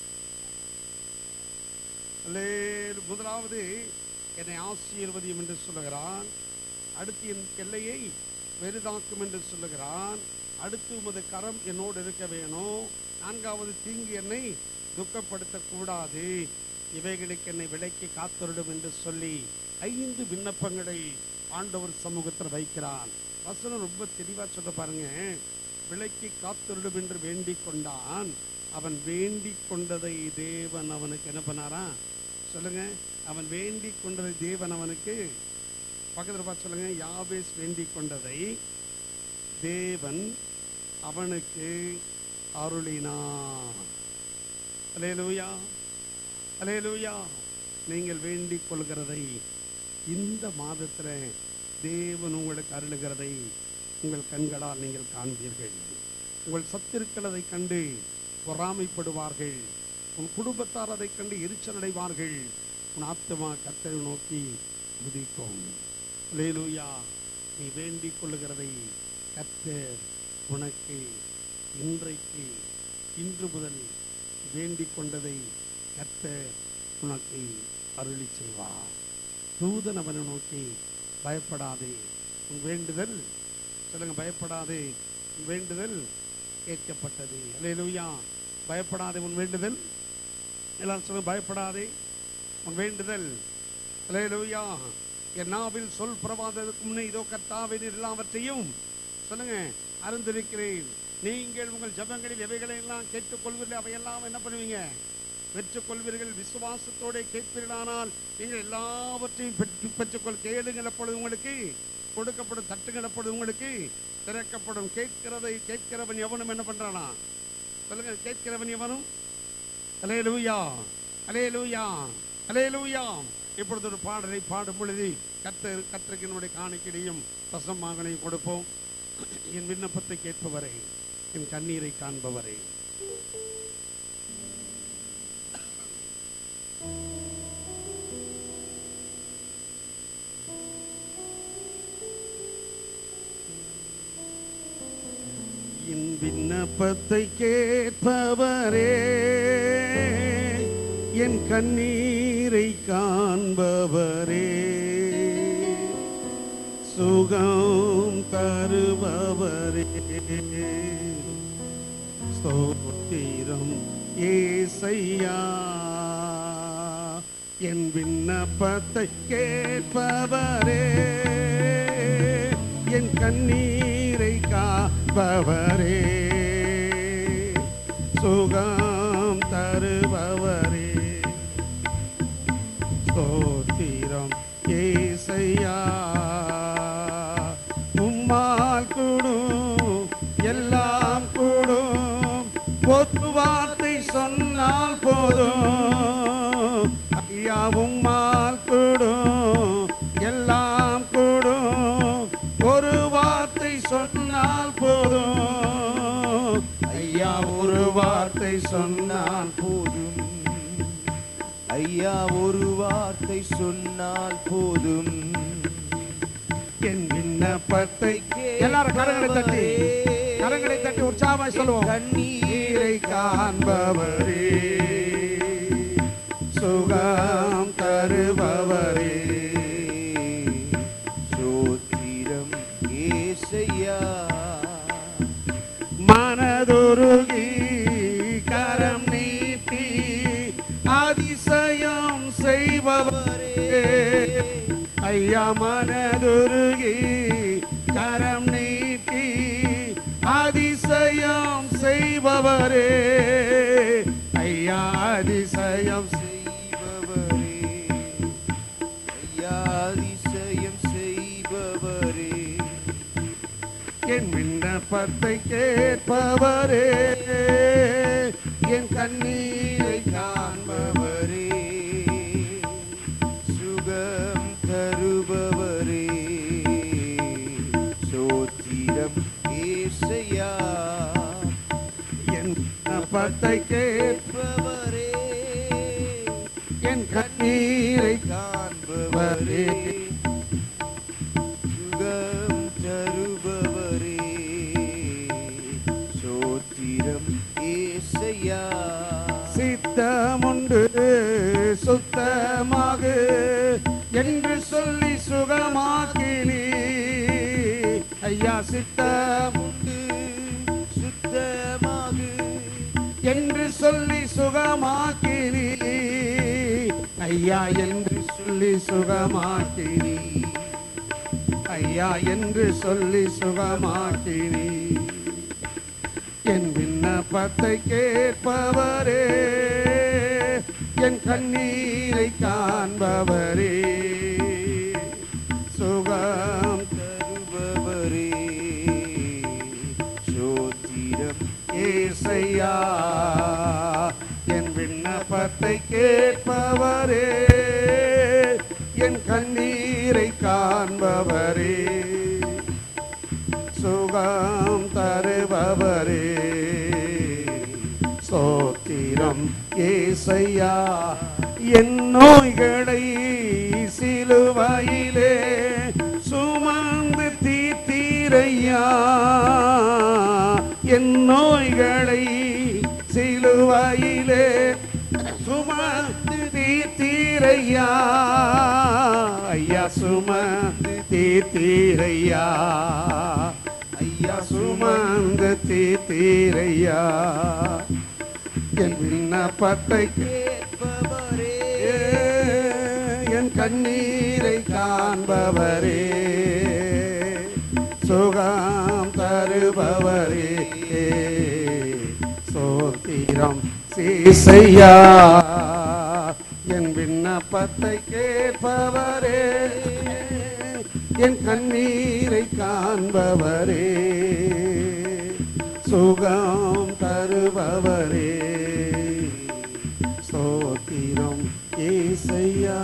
அல்லேலு- முதலாவது என்னை ஆசீர்வதியும் என்று சொல்லுகிறான் அடுத்து என் எல்லையை பெரிதாக்கும் என்று சொல்லுகிறான் அடுத்து உமது கரம் என்னோடு இருக்க வேணும் நான்காவது தீங்கு என்னை துக்கப்படுத்தக்கூடாது இவைகளுக்கு என்னை விலைக்கு காத்தருடும் என்று சொல்லி ஐந்து விண்ணப்பங்களை ஆண்டவர் சமூகத்தில் வைக்கிறான் வசனம் ரொம்ப தெளிவாக சொல்ல பாருங்க விலைக்கு காத்தருடும் என்று வேண்டிக் கொண்டான் அவன் வேண்டிக் கொண்டதை தேவன் அவனுக்கு என்ன பண்ணாரா சொல்லுங்க அவன் வேண்டிக் கொண்டதை தேவன் அவனுக்கு பக்கத்தில் பார்த்து சொல்லுங்க யாபேஸ் வேண்டிக் கொண்டதை தேவன் அவனுக்கு அருளினான் அலேலூயா அலேலூயா நீங்கள் வேண்டிக் கொள்கிறதை இந்த மாதத்தில் தேவன் உங்களுக்கு அருளுகிறதை உங்கள் கண்களால் நீங்கள் காண்பீர்கள் உங்கள் சத்திருக்கிறதை கண்டு பொறாமைப்படுவார்கள் உன் குடும்பத்தார் அதைக் கண்டு எரிச்சல் அடைவார்கள் உன் ஆத்மா கர்த்தரை நோக்கி குதிக்கும் லேலூயா நீ வேண்டிக் கொள்ளுகிறதை கர்த்தர் உனக்கு இன்றைக்கு இன்று முதல் வேண்டிக் கொண்டதை கர்த்தர் உனக்கு அருளி செய்வார் தூதன் அவனை நோக்கி பயப்படாதே உன் வேண்டுதல் சொல்லுங்க பயப்படாதே உன் வேண்டுதல் கேட்கப்பட்டது அல்லேலூயா பயப்படாதே உன் வேண்டுதல் எல்லாரும் சொல்லுங்க பயப்படாதே உன் வேண்டுதல் அல்லேலூயா என் நாவில் சொல் பிரபாதத்துக்கு முன்னே இதோ கர்த்தாவே நீர் எல்லாவற்றையும் சொல்லுங்க அறிந்திருக்கிறேன் நீங்கள் உங்கள் ஜபங்களில் எவைகளை எல்லாம் கேட்டுக்கொள்வீர்கள் அவையெல்லாம் என்ன பண்ணுவீங்க பெற்றுக்கொள்வீர்கள் விசுவாசத்தோட கேட்பீர்களானால் நீங்கள் எல்லாவற்றையும் பெற்று பெற்றுக்கொள் கேளுங்கள் அப்பொழுது உங்களுக்கு கொடுக்கப்படும் தட்டுங்கள் அப்பொழுது உங்களுக்கு திறக்கப்படும் கேட்கிறதை கேட்கிறவன் எவனும் என்ன பண்றானா சொல்லுங்க கேட்கிறவன் எவனும் அலே லூயா அலே லூயா அலே லூயா இப்பொழுது ஒரு பாடலை பாடும் பொழுது கத்த கத்திரிக்கு நம்முடைய காணிக்கையும் பசமாகனையும் கொடுப்போம் என் விண்ணப்பத்தை கேட்பவரை என் கண்ணீரை காண்பவரை என் விண்ணப்பத்தை கேட்பவரே என் கண்ணீரை காண்பவரே சுகம் தருபவரே ஸ்தோத்திரம் ஏசையா என் விண்ணப்பத்தை கேட்பவரே என் கண்ணீரை காப்பவரே சுகம் தருபவரே ஸ்தோத்திரம் ஏசையா உம்மால் கூடும் எல்லாம் கூடும் ஒரு வார்த்தை சொன்னால் போதும் ஐயா உம்மால் கூடும் எல்லாம் கூடும் ஒரு வார்த்தை சொன்னால் போதும் ஐயா ஒரு வார்த்தை சொன்னால் போதும் ஐயா ஒரு வார்த்தை சொன்னால் போதும் என் விண்ணப்பத்தை எல்லாரும் கரங்களை தட்டி கரங்களை தட்டி உற்சாகமாய் சொல்லுவோம் கண்ணீரை காண்பவரே சுகம் தருபவரே சோத்திரம் ஏசையா மனதுருகி கரம் நீட்டி அதிசயம் செய்பவரே ஐயா மனதுருகி கரம் நீட்டி அதிசயம் செய்பவரே ஐயா அதிசயம் செய்பவரே ஐயா அதிசயம் செய்பவரே என் விண்ணப்பத்தை கேட்பவரே என் கண்ணீரை காண்பவரே சுகம் தருபவரே சோத்திரம் ஏசையா என் விண்ணப்பத்தை கேட்பவரே கேட்பவரே என் கண்ணீரை காண்பவரே சுகம் தருபவரே சோத்திரம் ஏசையா சித்தமுண்டு சுத்தமாக என்று சொல்லி சுகமாக்கினி ஐயா சித்தம் உண்டு சுத்தமாக என்று சொல்லி சுகமாக்கினி ஐயா என்று சொல்லி சுகமாக்கினி ஐயா என்று சொல்லி சுகமாக்கினி என் விண்ணப்பத்தை கேட்பவரே என் கண்ணீரை காண்பவரே சுகம் தருபவரே சோத்திரம் ஏசையா என் விண்ணப்பத்தை கேட்பவரே என் கண்ணீரை காண்பவரே சுகம் தருபவரே சோத்திரம் ஏசையா என் நோய்களை சிலுவையிலே சுமந்து தீர்த்தீரையா என் நோய்களை சிலுவையிலே சுமந்து தீர்த்தீரையா ஐயா சுமந்து தீர்த்தீரையா ஐயா சுமந்து தீர்த்தீரையா என் விண்ணப்பத்தை கேட்பவரே ஏ, என் கண்ணீரை காண்பவரே சுகம் தருபவரே சோத்திரம் சீசையா என் விண்ணப்பத்தை கேட்பவரே என் கண்ணீரை காண்பவரே சுகம் தருபவரே ஸ்தோத்திரம் ஏசையா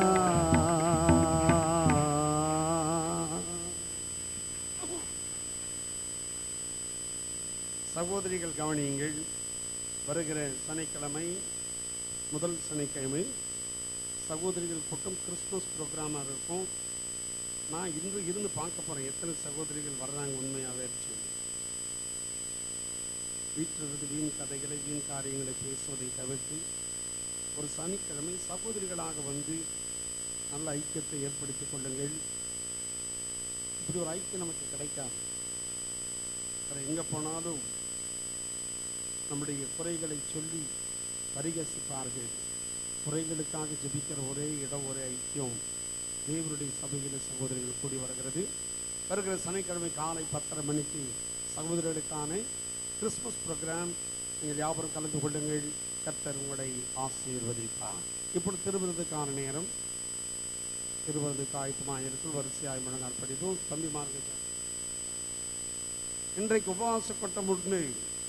சகோதரிகள் கவனியுங்கள் வருகிற சனிக்கிழமை முதல் சனிக்கிழமை சகோதரிகள் கூட்டம் கிறிஸ்துமஸ் ப்ரோக்ராமாக இருக்கும் நான் இன்று இருந்து பார்க்க போகிறேன் எத்தனை சகோதரிகள் வர்றாங்க உண்மையாகவே சொல்லி வீட்டிலிருந்து வீண் கதைகளை வீண் காரியங்களை பேசுவதை தவிர்த்து ஒரு சனிக்கிழமை சகோதரிகளாக வந்து நல்ல ஐக்கியத்தை ஏற்படுத்திக் கொள்ளுங்கள் இப்படி ஒரு ஐக்கியம் நமக்கு கிடைக்காது வேறு எங்கே போனாலும் நம்முடைய குறைகளை சொல்லி பரிகசிப்பார்கள் குறைகளுக்காக ஜெபிக்கிற ஒரே இடம் ஒரே ஐக்கியம் தேவனுடைய சபையில் சகோதரிகள் கூடி வருகிறது வருகிற சனிக்கிழமை காலை பத்தரை மணிக்கு சகோதரர்களுக்கான கிறிஸ்மஸ் ப்ரோக்ராம் நீங்கள் யாவரும் கலந்து கொள்ளுங்கள் கர்த்தர் உங்களை ஆசீர்வதிப்பார் இப்படி திருவிருதுக்கான நேரம் திருவிருதுக்கு ஆயத்தமாக இருக்கும் வரிசையாய் முழங்கால் படித்தும் தம்பிமார்கள் இன்றைக்கு உபவாச கூட்டம் உண்டு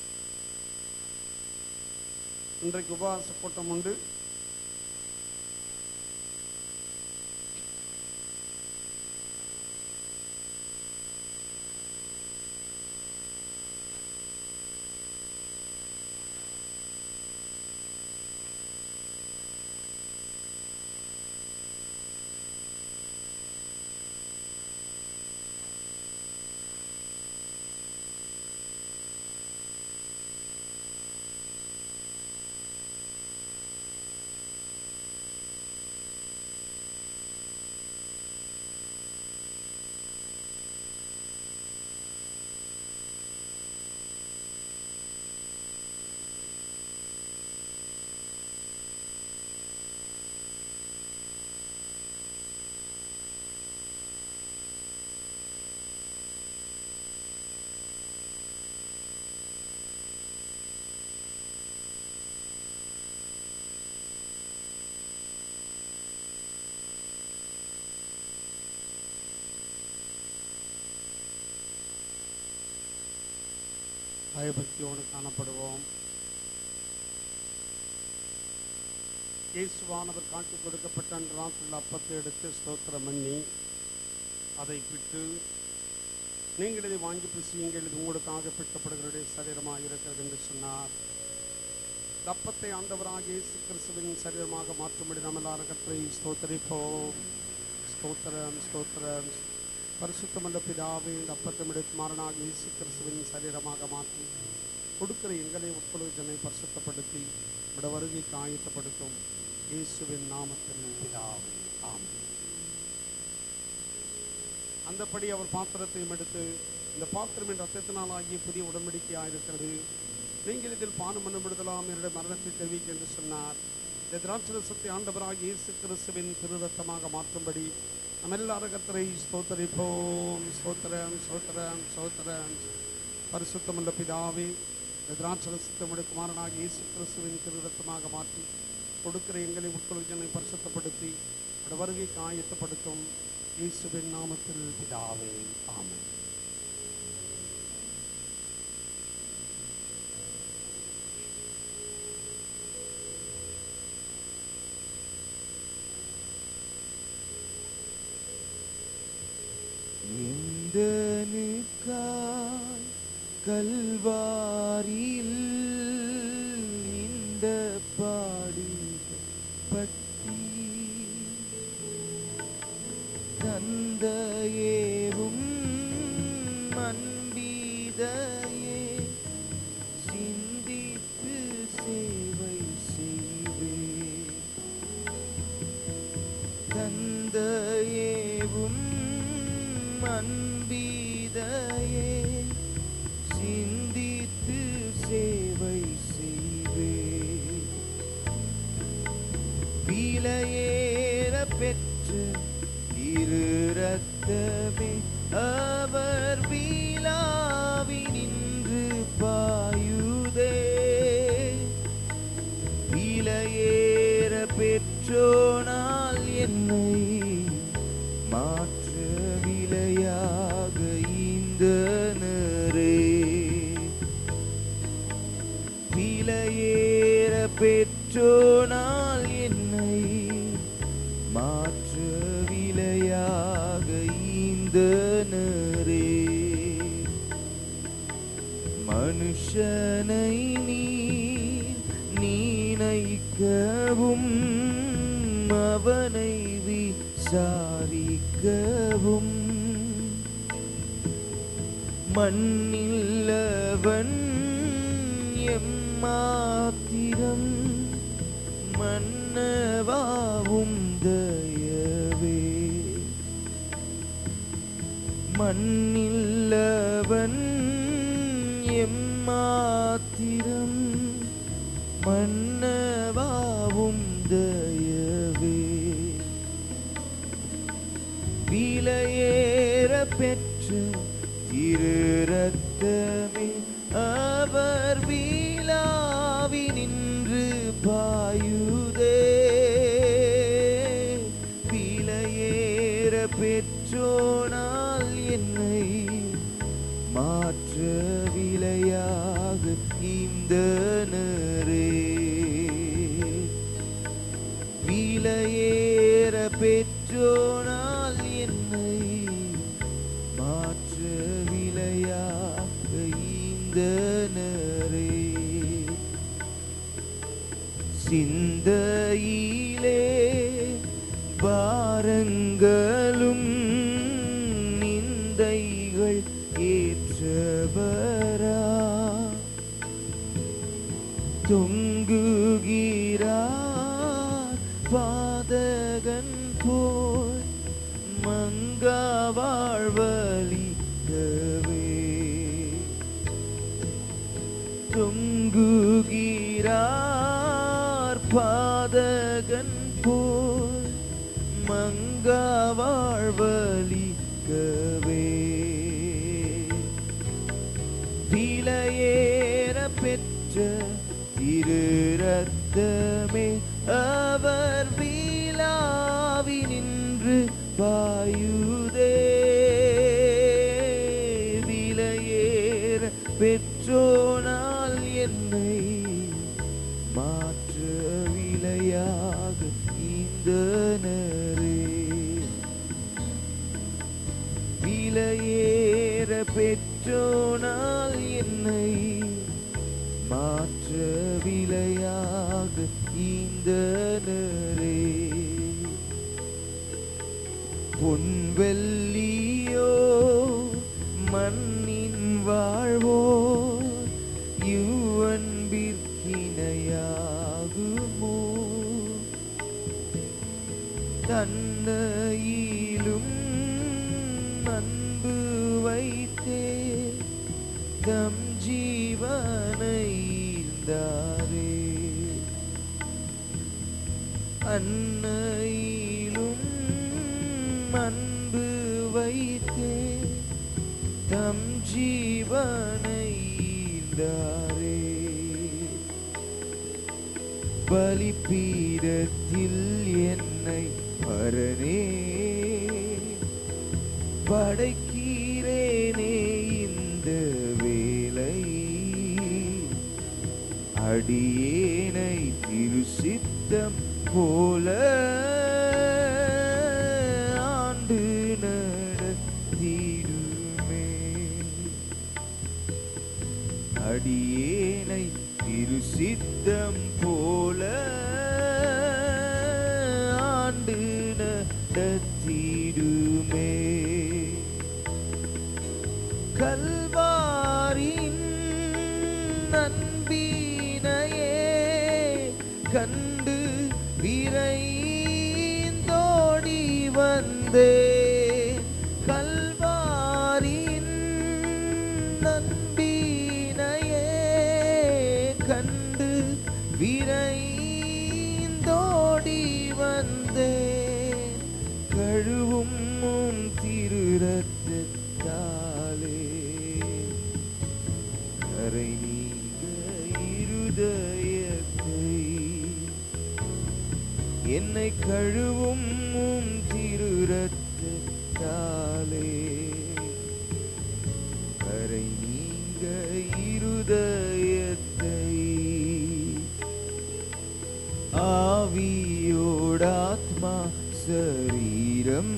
இன்றைக்கு உபவாச கூட்டம் உண்டு பயபக்தியோடு காணப்படுவோம் இயேசுவானவர் காட்டிக் கொடுக்கப்பட்ட அன்று ராத்திரில் அப்பத்தை எடுத்து ஸ்தோத்திரம் பண்ணி அதை பிட்டு நீங்கள் இதை வாங்கி புசியுங்கள் இது உங்களுக்காக பிட்டப்படுகிறடைய சரீரமாக இருக்கிறது என்று சொன்னார் இந்த அப்பத்தை ஆண்டவராக இயேசு கிறிஸ்துவின் சரீரமாக மாற்றும்படி நம்ம எல்லாரும் கற்றை ஸ்தோத்தரிப்போம் ஸ்தோத்திரம் ஸ்தோத்திரம் பரிசுத்தமல்ல பிதாவே இந்த அப்பத்தை எடுத்து மாறனாக இயேசு கிறிஸ்துவின் சரீரமாக மாற்றி கொடுக்கிற எங்களை உட்கொள்வதனை பரிசுத்தப்படுத்தி விட வருகைக்கு ஆயத்தப்படுத்தும் இயேசுவின் நாமத்தில் பிதாவே ஆமென் அந்தபடி அவர் பாத்திரத்தையும் எடுத்து இந்த பாத்திரம் என் ரத்தத்தினால் ஆகிய புதிய உடன்படிக்கையாக இருக்கிறது நீங்கள் இதில் பானம் பண்ணப்படுதலாம் என்னுடைய மரணத்தை தெரிவிக்க என்று சொன்னார் இந்த திராட்சரசத்தை ஆண்டவராக இயேசு கிறிஸ்துவின் திருரத்தமாக மாற்றும்படி நம்ம எல்லாரும் கத்தரை ஸ்தோத்தரிப்போம் ஸ்தோத்திரம் ஸ்தோத்திரம் ஸ்தோத்திரம் பரிசுத்தமுள்ள பிதாவே இந்த திராட்சரசத்தை உடைய குமாரனாக இயேசு கிறிஸ்துவின் திருரத்தமாக மாற்றி கொடுக்கிற எங்களை உட்கொள்வதனை பரிசுத்தப்படுத்தி உடைய வருகைக்கு ஆயத்தப்படுத்தும் இயேசுவின் நாமத்தில் பிதாவே ஆமென் எந்தனுக்காய் கல்வாரியில் இந்த பாடு பட்டி தந்தையேவும் அன்பீதையே சிந்தித்து சேவை செய்வே தந்தையேவும் பெற்றோனால் என்னை மாற்ற விலையாக இந்த விலையேற பெற்றோனால் என்னை மாற்ற விலையாக இந்த மனுஷனை நீ நீனைக்கவும் அவனை விசாரிக்கவும் மண்ணில்லவன் எம்மாத்திரம் மன்னவாவும் தயவே மண்ணில்லவன் எம்மாத்திரம் மன்னவாவும் தயவே விலையேற பெற்ற திரு ரத்தமே அவர் வீலாவி நின்று பாயுதே விலையேற பெற்றோனால் என்னை மாற்ற விலையாக இந்த விலையேற பெற்றோனால் என்னை மாற்ற விலையாக இந்த சிந்தையிலே பாரங்களும் நிந்தைகள் ஏற்றவரா தொங்குகிறார் பாதகன் போல் மங்கா வாழ்வழிக்கவே தொங்குகிறார் பாதகன் போல் மங்கா வாழ்வழிக்கவே விலையேற பெற்ற திரு ரத்தமே அவர் வீலாவி நின்று பாயுதே விலையேற பெற்றோனால் என்னை மாற்ற விலையாக இந்த விலையேற பெற்றோனால் என்னை மாற்ற விலையாக இந்த பொன்வெல்லியோ மண்ணின் வாழ்வோ யுவன்பிற்கிணையாகுமோ தன்னையிலும் அன்பு வைத்தே தம் ஜீவனை ஈந்தாரே அன்னையிலும் அன்பு வைத்தே தம் ஜீவனை ஈந்தாரே பலிப்பீடத்தில் என்னை பரனே படைக்கிறேனே இந்த வேலை அடியேனை திருசித்தம் போல ஆண்டு நடத்திடுமே அடியேனை திருசித்தம் போல ஆண்டு நடத்திடுமே கல்வாரின் நண்பினையே கண்டு விரைந்தோடி வந்தே கல்வாரின் நண்பினையே கண்டு விரைந்தோடி வந்தே கழுவும் உம் திரு ரத்தத்தாலே கரை நீங்க இருதயத்தை என்னை கழுவும் உம் திருரத்தாலே கரை நீங்க இருதயத்தை ஆவியோடாத்மா சரீரம்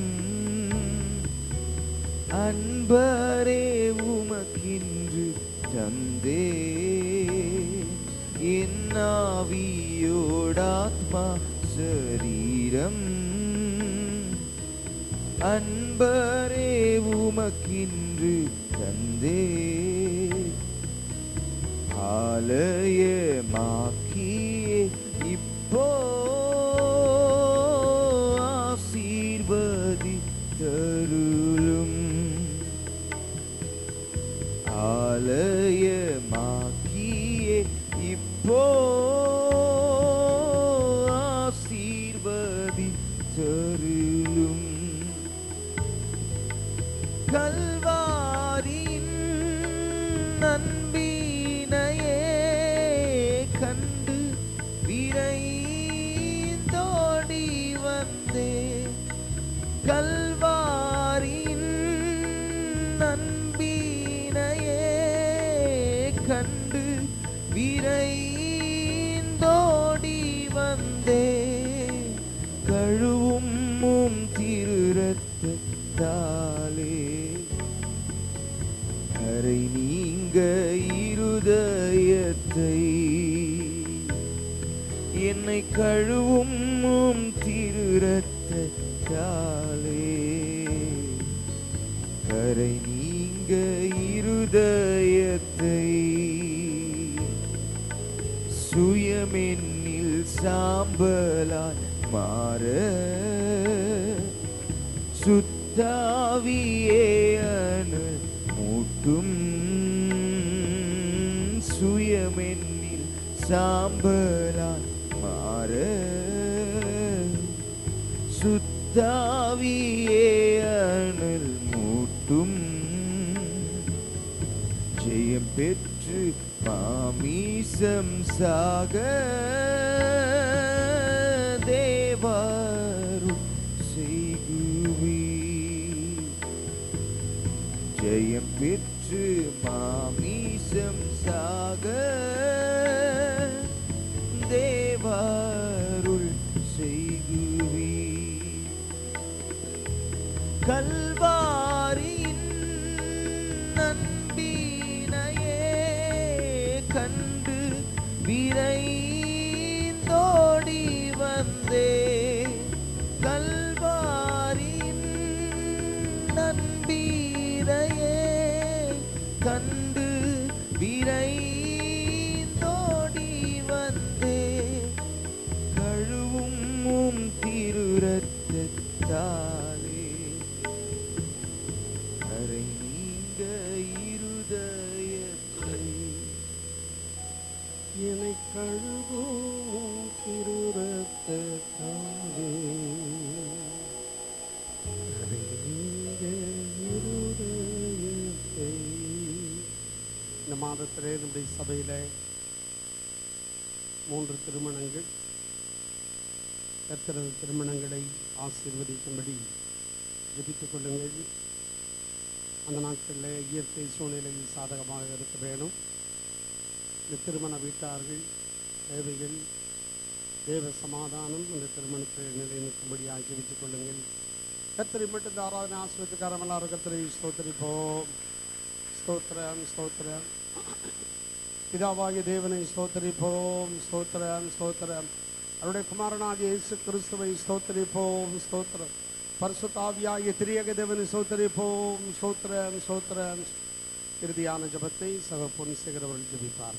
அன்பரே உமக்கின்று தந்தே என் ஆவியோடாத்மா சரீரம் அன்பரே உமக்கின்று தந்தே ஆலயமாக்கியே இப்போ ஆசீர்வதி தருளும் ஆலயமாக்கியே இப்போ ஆசீர்வதி தருளும் கல்வாரின் நன்பினையே கண்டு விரைந்தோடி வந்தே கல்வாரின் நன்பினையே கண்டு விரைந்தோடி வந்தே கழுவும் உம் திருரத்தாலே அரை நீங்க இருதயத்தை என்னை கழுவும் உம் திருரத்தாலே கரை நீங்க இருதயத்தை சுயமென்னில் சாம்பலாய் மாற சுத்தாவியே அனல் மூட்டும் சுயமென்னில் சாம்பலாய் மாற சுத்தாவியே அனல் மூட்டும் ஜெயம் பெற்று மாமீசம் சாக தேவாரு செய்குவி ஜெயம் பெற்று மாமீசம் சாக தேவாருள் செய்குவி கல்வாரியின் நன்பினையே கண்டு விரைந்தோடி வந்தே கல்வாரின் நன்பினையே கண்டு விரைந்தோடி வந்தே கழுவும் உம் திருரத்தாலே அரை நீங்க இருதயத்தை என்னை கழுவும் திருரத்தாலே அறிந்த இருதயத்தை. இந்த மாதத்திலே நம்முடைய சபையில் மூன்று திருமணங்கள் கத்திரது திருமணங்களை ஆசீர்வதிக்கும்படி ஜெபித்துக் கொள்ளுங்கள் அந்த நாட்களில் இயற்கை சூழ்நிலையில் சாதகமாக இருக்க வேணும் இந்த திருமண வீட்டார்கள் தேவைகள் தேவ சமாதானம் இந்த திருமணத்தை நிலைநிற்கும்படியாக ஜெபித்துக் கொள்ளுங்கள் கத்திரி மட்டும் இந்த ஆராதனை ஆசிரியத்துக்காரம் எல்லாரும் கத்திரை ஸ்தோத்திரிப்போம் ஸ்தோத்திரம் ஸ்தோத்திரம் பிதாவாகிய தேவனை ஸ்தோத்திரிப்போம் ஸ்தோத்திரம் ஸ்தோத்திரம் அவருடைய குமாரனாகிய இயேசு கிறிஸ்துவை ஸ்தோத்திரிப்போம் ஸ்தோத்திரம் பரிசுத்தாவியாகிய திரியக தேவனை ஸ்தோத்திரிப்போம் ஸ்தோத்திரம் ஸ்தோத்திரம் இறுதியான ஜபத்தை சக பொன்சேகர் அவர்கள் ஜெபிப்பார்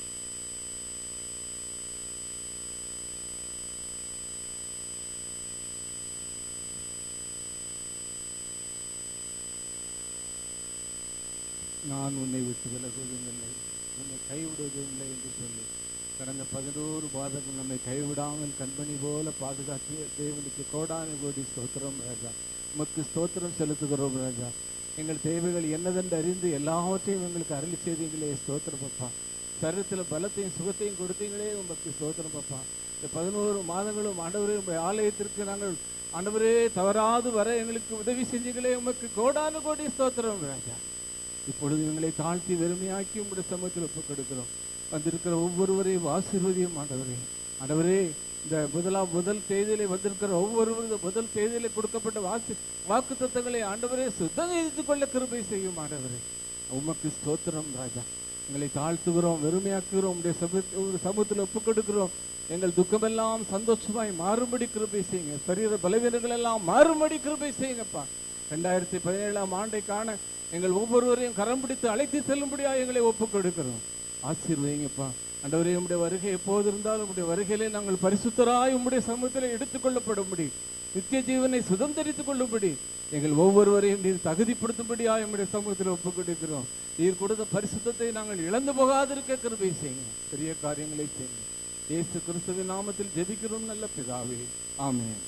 நான் உன்னை விட்டு விலகுவதும் இல்லை உன்னை கைவிடுவதும் இல்லை என்று சொல்லி கடந்த பதினோரு மாதங்கள் நம்மை கைவிடாமல் கண்மணி போல பாதுகாத்திய தேவனுக்கு கோடான கோடி ஸ்தோத்திரம் ராஜா உமக்கு ஸ்தோத்திரம் செலுத்துகிறோம் ராஜா எங்கள் தேவைகள் என்னதென்று அறிந்து எல்லாவற்றையும் எங்களுக்கு அருளி செய்தீங்களே ஸ்தோத்திரம் பப்பா சரீரத்தில் பலத்தையும் சுகத்தையும் கொடுத்தீங்களே உமக்கு ஸ்தோத்திரம் பப்பா இந்த பதினோரு மாதங்களும் ஆண்டவரே உங்களுடைய ஆலயத்திற்கு நாங்கள் ஆண்டவரே தவறாது வர எங்களுக்கு உதவி செஞ்சீங்களே உமக்கு கோடானு கோடி ஸ்தோத்திரம் ராஜா இப்பொழுது எங்களை தாழ்த்தி வெறுமையாக்கி உங்களுடைய சமூகத்தில் ஒப்புக் கொடுக்கிறோம் வந்திருக்கிற ஒவ்வொருவரையும் ஆசீர்வதியும் ஆண்டவரே ஆண்டவரே இந்த முதலாம் முதல் தேதியிலே வந்திருக்கிற ஒவ்வொருவரும் முதல் தேதியிலே கொடுக்கப்பட்ட வாக்கு வாக்கு தத்தங்களை ஆண்டவரே சுத்தம் கொள்ள கிருபை செய்யும் ஆண்டவரே உமக்கு ஸ்தோத்திரம் ராஜா எங்களை தாழ்த்துகிறோம் வெறுமையாக்குகிறோம் உடைய சமூக ஒரு சமூகத்தில் ஒப்புக் கொடுக்கிறோம் எங்கள் துக்கமெல்லாம் சந்தோஷமாய் மாறும்படி கிருபை செய்யுங்க சரீர பலவீனங்கள் எல்லாம் மாறும்படி கிருபை செய்யுங்கப்பா ரெண்டாயிரத்தி பதினேழாம் ஆண்டை காண எங்கள் ஒவ்வொருவரையும் கரம் பிடித்து அழைத்து செல்லும்படியா எங்களை ஒப்புக் கொடுக்கிறோம் ஆசீர்வதிங்கப்பா ஆண்டவரே உம்முடைய வருகை எப்போது இருந்தாலும் உம்முடைய வருகையிலே நாங்கள் பரிசுத்தராய் உம்முடைய சமூகத்தில் எடுத்துக்கொள்ளப்படும்படி நித்திய ஜீவனை சுதந்திரித்துக் கொள்ளும்படி எங்கள் ஒவ்வொருவரையும் நீர் தகுதிப்படுத்தும்படியா எம்முடைய சமூகத்தில் ஒப்புக் கொடுக்கிறோம் நீர் கொடுத்த பரிசுத்தத்தை நாங்கள் இழந்து போகாதிருக்க கிருபை செய்யுங்க பெரிய காரியங்களை செய்யுங்க இயேசு கிறிஸ்துவின் நாமத்தில் ஜெபிக்கிறோம் நல்ல பிதாவே ஆமென்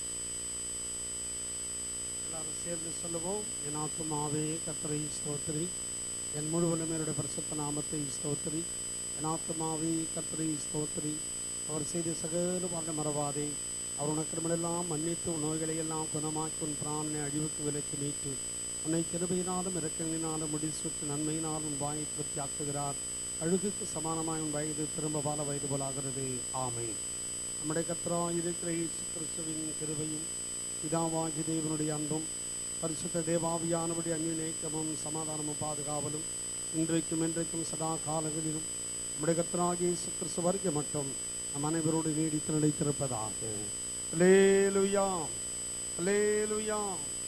எல்லாரும் சேர்ந்து சொல்லுவோம் என் ஆத்துமாவே கர்த்தரை ஸ்தோத்திரி என் முழுவதும் என்னுடைய பரிசுத்த நாமத்தை ஸ்தோத்திரி என் ஆத்துமாவே கர்த்தரை ஸ்தோத்திரி அவர் செய்த சகல பாட மறவாதே அவர் உனக்கு நம்மளெல்லாம் மன்னித்து உன் நோய்களை எல்லாம் குணமாக்கி உன் பிராணனை அழிவுக்கு விலக்கி மீட்டு உன்னை கிருபையினாலும் இரக்கங்களினாலும் முடிசூட்டு நன்மையினாலும் உன் வாயை திருப்தியாக்குகிறார் அழுகுக்கு சமானமாய் உன் வயது திரும்ப பால வயது போலாகிறது ஆமை நம்முடைய கத்ரா இருக்கிற இயேசு கிறிஸ்துவின் கிருபையும் பிதாவாகி தேவனுடைய அன்பும் பரிசுத்த தேவாவியானபடி அந்நிநேக்கமும் சமாதானமும் பாதுகாவலும் இன்றைக்கும் என்றைக்கும் சதா காலங்களிலும் நம்முடைய கத்தராகிய இயேசு கிறிஸ்து வரைக்கும் மட்டும் நம் அனைவரோடு நீடித்து நிலைத்திருப்பதாக லேலுயா லேலுயா